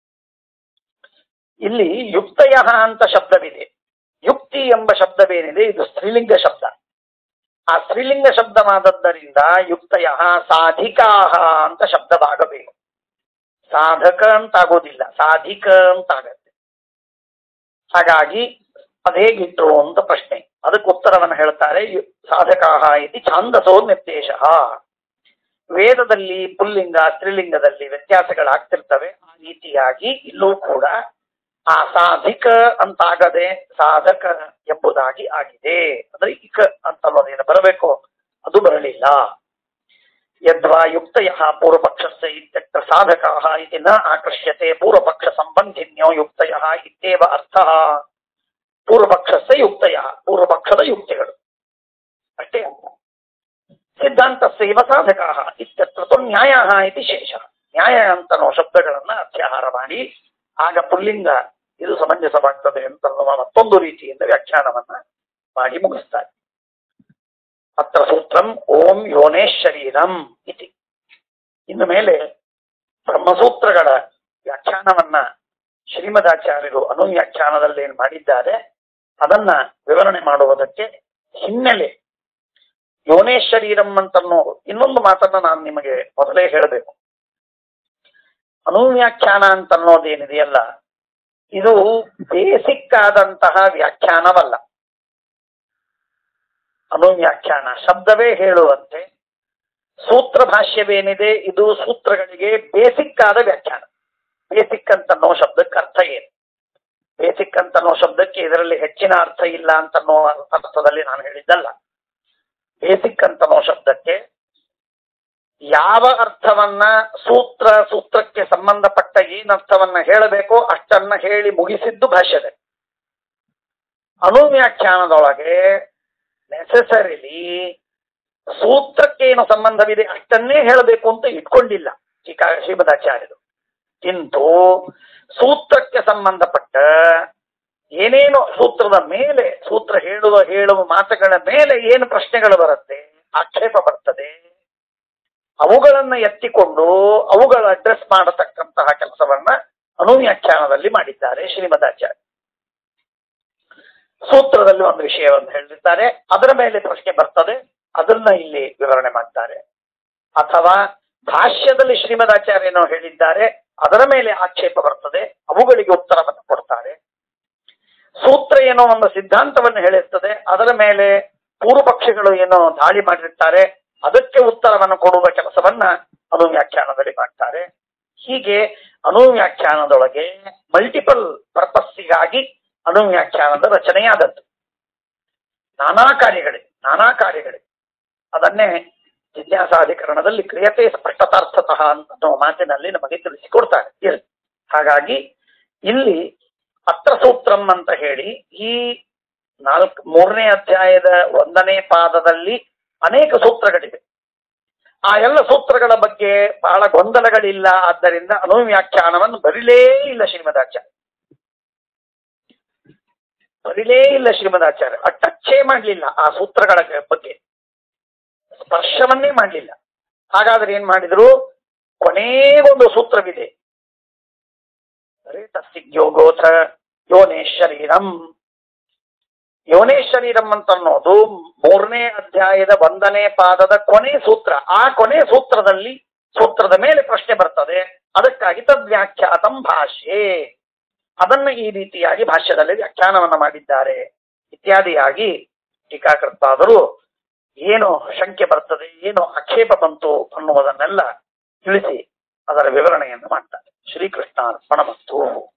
ಇಲ್ಲಿ ಯುಕ್ತಯ ಅಂತ ಶಬ್ದವಿದೆ ಯುಕ್ತಿ ಎಂಬ ಶಬ್ದವೇನಿದೆ ಇದು ಸ್ತ್ರೀಲಿಂಗ ಶಬ್ದ ಆ ಸ್ತ್ರೀಲಿಂಗ ಶಬ್ದವಾದದ್ದರಿಂದ ಯುಕ್ತಯ ಸಾಧಿಕಾಹ ಅಂತ ಶಬ್ದವಾಗಬೇಕು ಸಾಧಕ ಅಂತಾಗೋದಿಲ್ಲ ಸಾಧಿಕ ಅಂತಾಗತ್ತೆ ಹಾಗಾಗಿ ಅದು ಹೇಗಿಟ್ರು ಅಂತ ಪ್ರಶ್ನೆ ಅದಕ್ಕೆ ಉತ್ತರವನ್ನು ಹೇಳ್ತಾರೆ ಯು- ಸಾಧಕಾಹ ಇತಿ ಛಾಂದಸೋ ನಿರ್ದೇಶ ವೇದದಲ್ಲಿ ಪುಲ್ಲಿಂಗ ಸ್ತ್ರೀಲಿಂಗದಲ್ಲಿ ವ್ಯತ್ಯಾಸಗಳಾಗ್ತಿರ್ತವೆ ಆ ರೀತಿಯಾಗಿ ಇಲ್ಲೂ ಕೂಡ ಆ ಸಾಧಿಕ ಅಂತಾಗದೆ ಸಾಧಕ ಎಂಬುದಾಗಿ ಆಗಿದೆ ಅಂದ್ರೆ ಇಕ ಅಂತಲ್ಲೋದೇನು ಬರಬೇಕು ಅದು ಬರಲಿಲ್ಲ ಯದ್ವಾ ಯುಕ್ತಯ ಪೂರ್ವಪಕ್ಷಸ್ಯ ಇತ್ಯತ್ರ ಸಾಧಕಾಹ ಇತಿ ನ ಆಕರ್ಷ್ಯತೆ ಪೂರ್ವಪಕ್ಷ ಸಂಬಂಧಿನ್ಯೋ ಯುಕ್ತಯ ಇತ್ಯೇವ ಅರ್ಥಃ ಪೂರ್ವಪಕ್ಷಸ್ಯ ಯುಕ್ತಯ ಪೂರ್ವಪಕ್ಷದ ಯುಕ್ತಿಗಳು ಅಷ್ಟೇ ಅರ್ಥ ಸಿದ್ಧಾಂತಸ್ಯೈವ ಸಾಧಕಾಹ ಇತ್ಯತ್ರ ತು ನ್ಯಾಯಃ ಇತಿ ಶೇಷ ನ್ಯಾಯ ಅಂತನೋ ಶಬ್ದಗಳನ್ನ ಅತ್ಯಾಹಾರ ಮಾಡಿ ಆಗ ಪುಲ್ಲಿಂಗ ಇದು ಸಮಂಜಸವಾಗ್ತದೆ ಅಂತ ಅನ್ನುವ ಮತ್ತೊಂದು ರೀತಿಯಿಂದ ವ್ಯಾಖ್ಯಾನವನ್ನ ಮಾಡಿ ಮುಗಿಸ್ತಾರೆ ಅತ್ರ ಸೂತ್ರಂ ಓಂ ಯೋನೇಶ್ ಶರೀರಂ ಇತಿ ಇನ್ನು ಮೇಲೆ ಬ್ರಹ್ಮಸೂತ್ರಗಳ ವ್ಯಾಖ್ಯಾನವನ್ನ ಶ್ರೀಮದಾಚಾರ್ಯರು ಅನುವ್ಯಾಖ್ಯಾನದಲ್ಲಿ ಏನ್ ಮಾಡಿದ್ದಾರೆ ಅದನ್ನ ವಿವರಣೆ ಮಾಡುವುದಕ್ಕೆ ಹಿನ್ನೆಲೆ ಯೋನೇಶ್ ಶರೀರಂ ಅಂತನ್ನೋ ಇನ್ನೊಂದು ಮಾತನ್ನ ನಾನು ನಿಮಗೆ ಮೊದಲೇ ಹೇಳಬೇಕು ಅನುವ್ಯಾಖ್ಯಾನ ಅಂತನ್ನೋದೇನಿದೆಯಲ್ಲ ಇದು ಬೇಸಿಕ್ ಆದಂತಹ ವ್ಯಾಖ್ಯಾನವಲ್ಲ ಅನುವ್ಯಾಖ್ಯಾನ ಶಬ್ದವೇ ಹೇಳುವಂತೆ ಸೂತ್ರ ಭಾಷ್ಯವೇನಿದೆ ಇದು ಸೂತ್ರಗಳಿಗೆ ಬೇಸಿಕ್ ಆದ ವ್ಯಾಖ್ಯಾನ ಬೇಸಿಕ್ ಅಂತನ್ನೋ ಶಬ್ದಕ್ಕೆ ಅರ್ಥ ಏನು ಬೇಸಿಕ್ ಅಂತನ್ನೋ ಶಬ್ದಕ್ಕೆ ಇದರಲ್ಲಿ ಹೆಚ್ಚಿನ ಅರ್ಥ ಇಲ್ಲ ಅಂತನ್ನೋ ಅರ್ಥದಲ್ಲಿ ನಾನು ಹೇಳಿದ್ದಲ್ಲ ಬೇಸಿಕ್ ಅಂತನ್ನೋ ಶಬ್ದಕ್ಕೆ ಯಾವ ಅರ್ಥವನ್ನ ಸೂತ್ರ ಸೂತ್ರಕ್ಕೆ ಸಂಬಂಧಪಟ್ಟ ಏನ್ ಅರ್ಥವನ್ನ ಹೇಳಬೇಕೋ ಅಷ್ಟನ್ನ ಹೇಳಿ ಮುಗಿಸಿದ್ದು ಭಾಷ್ಯದ ಅನುವ್ಯಾಖ್ಯಾನದೊಳಗೆ ನೆಸಸರಿಲಿ ಸೂತ್ರಕ್ಕೇನು ಸಂಬಂಧವಿದೆ ಅಷ್ಟನ್ನೇ ಹೇಳಬೇಕು ಅಂತ ಇಟ್ಕೊಂಡಿಲ್ಲ ಶ್ರೀಕಾ ಶ್ರೀಮದಾಚಾರ್ಯರು ಕಿಂತು ಸೂತ್ರಕ್ಕೆ ಸಂಬಂಧಪಟ್ಟ ಏನೇನು ಸೂತ್ರದ ಮೇಲೆ ಸೂತ್ರ ಹೇಳುವ ಹೇಳುವ ಮಾತುಗಳ ಮೇಲೆ ಏನು ಪ್ರಶ್ನೆಗಳು ಬರುತ್ತೆ ಆಕ್ಷೇಪ ಬರ್ತದೆ ಅವುಗಳನ್ನ ಎತ್ತಿಕೊಂಡು ಅವುಗಳ ಅಡ್ರೆಸ್ ಮಾಡತಕ್ಕಂತಹ ಕೆಲಸವನ್ನ ಅನುವ್ಯಾಖ್ಯಾನದಲ್ಲಿ ಮಾಡಿದ್ದಾರೆ ಶ್ರೀಮದಾಚಾರ್ಯ ಸೂತ್ರದಲ್ಲಿ ಒಂದು ವಿಷಯವನ್ನು ಹೇಳಿರ್ತಾರೆ ಅದರ ಮೇಲೆ ಪ್ರಶ್ನೆ ಬರ್ತದೆ ಅದನ್ನ ಇಲ್ಲಿ ವಿವರಣೆ ಮಾಡ್ತಾರೆ ಅಥವಾ ಭಾಷ್ಯದಲ್ಲಿ ಶ್ರೀಮದಾಚಾರ್ಯನು ಹೇಳಿದ್ದಾರೆ ಅದರ ಮೇಲೆ ಆಕ್ಷೇಪ ಬರ್ತದೆ ಅವುಗಳಿಗೆ ಉತ್ತರವನ್ನು ಕೊಡ್ತಾರೆ ಸೂತ್ರ ಏನೋ ಒಂದು ಸಿದ್ಧಾಂತವನ್ನು ಹೇಳಿರ್ತದೆ ಅದರ ಮೇಲೆ ಪೂರ್ವ ಪಕ್ಷಿಗಳು ಏನೋ ದಾಳಿ ಮಾಡಿರ್ತಾರೆ ಅದಕ್ಕೆ ಉತ್ತರವನ್ನು ಕೊಡುವ ಕೆಲಸವನ್ನ ಅನುವ್ಯಾಖ್ಯಾನದಲ್ಲಿ ಮಾಡ್ತಾರೆ ಹೀಗೆ ಅನುವ್ಯಾಖ್ಯಾನದೊಳಗೆ ಮಲ್ಟಿಪಲ್ ಪರ್ಪಸ್ಸಿಗಾಗಿ ಅನುವ್ಯಾಖ್ಯಾನದ ರಚನೆಯಾದದ್ದು ನಾನಾ ಕಾರ್ಯಗಳೇ ನಾನಾ ಕಾರ್ಯಗಳೇ ಅದನ್ನೇ ಜಿಜ್ಞಾಸಾಧಿಕರಣದಲ್ಲಿ ಕ್ರಿಯತೆ ಸ್ಪಷ್ಟತಾರ್ಥತಃ ಅನ್ನೋ ಮಾತಿನಲ್ಲಿ ನಮಗೆ ತಿಳಿಸಿಕೊಡ್ತಾರೆ ಇರ್ಲಿ. ಹಾಗಾಗಿ ಇಲ್ಲಿ ಅತ್ರ ಸೂತ್ರಂ ಅಂತ ಹೇಳಿ ಈ ನಾಲ್ಕು ಮೂರನೇ ಅಧ್ಯಾಯದ ಒಂದನೇ ಪಾದದಲ್ಲಿ ಅನೇಕ ಸೂತ್ರಗಳಿವೆ ಆ ಎಲ್ಲ ಸೂತ್ರಗಳ ಬಗ್ಗೆ ಬಹಳ ಗೊಂದಲಗಳಿಲ್ಲ ಆದ್ದರಿಂದ ಅನುವ್ಯಾಖ್ಯಾನವನ್ನು ಬರಿಲೇ ಇಲ್ಲ ಶ್ರೀಮದಾಚಾರ್ಯ ಬರಿಲೇ ಇಲ್ಲ ಶ್ರೀಮದಾಚಾರ್ಯ ಆ ಟಚ್ಚೇ ಮಾಡಲಿಲ್ಲ ಆ ಸೂತ್ರಗಳ ಬಗ್ಗೆ ಸ್ಪರ್ಶವನ್ನೇ ಮಾಡಲಿಲ್ಲ ಹಾಗಾದ್ರೆ ಏನ್ ಮಾಡಿದ್ರು ಕೊನೆಗೊಂದು ಸೂತ್ರವಿದೆ ಯೋಗೋಥ ಯೋನೇಶ್ ಶರೀರಂ ಯೋನೇಶ್ ಶರೀರಂ ಅಂತ ಅನ್ನೋದು ಮೂರನೇ ಅಧ್ಯಾಯದ ಒಂದನೇ ಪಾದದ ಕೊನೆ ಸೂತ್ರ ಆ ಕೊನೆ ಸೂತ್ರದಲ್ಲಿ ಸೂತ್ರದ ಮೇಲೆ ಪ್ರಶ್ನೆ ಬರ್ತದೆ ಅದಕ್ಕಾಗಿ ತದ್ವ್ಯಾಖ್ಯಾತಂ ಭಾಷ್ಯೆ ಅದನ್ನ ಈ ರೀತಿಯಾಗಿ ಭಾಷ್ಯದಲ್ಲಿ ವ್ಯಾಖ್ಯಾನವನ್ನ ಮಾಡಿದ್ದಾರೆ ಇತ್ಯಾದಿಯಾಗಿ ಟೀಕಾಕರ್ತಾದರು ಏನು ಶಂಕೆ ಬರ್ತದೆ ಏನು ಆಕ್ಷೇಪ ಬಂತು ಅನ್ನುವುದನ್ನೆಲ್ಲ ತಿಳಿಸಿ ಅದರ ವಿವರಣೆಯನ್ನು ಮಾಡ್ತಾರೆ ಶ್ರೀಕೃಷ್ಣ ಅರ್ಪಣ ಮತ್ತು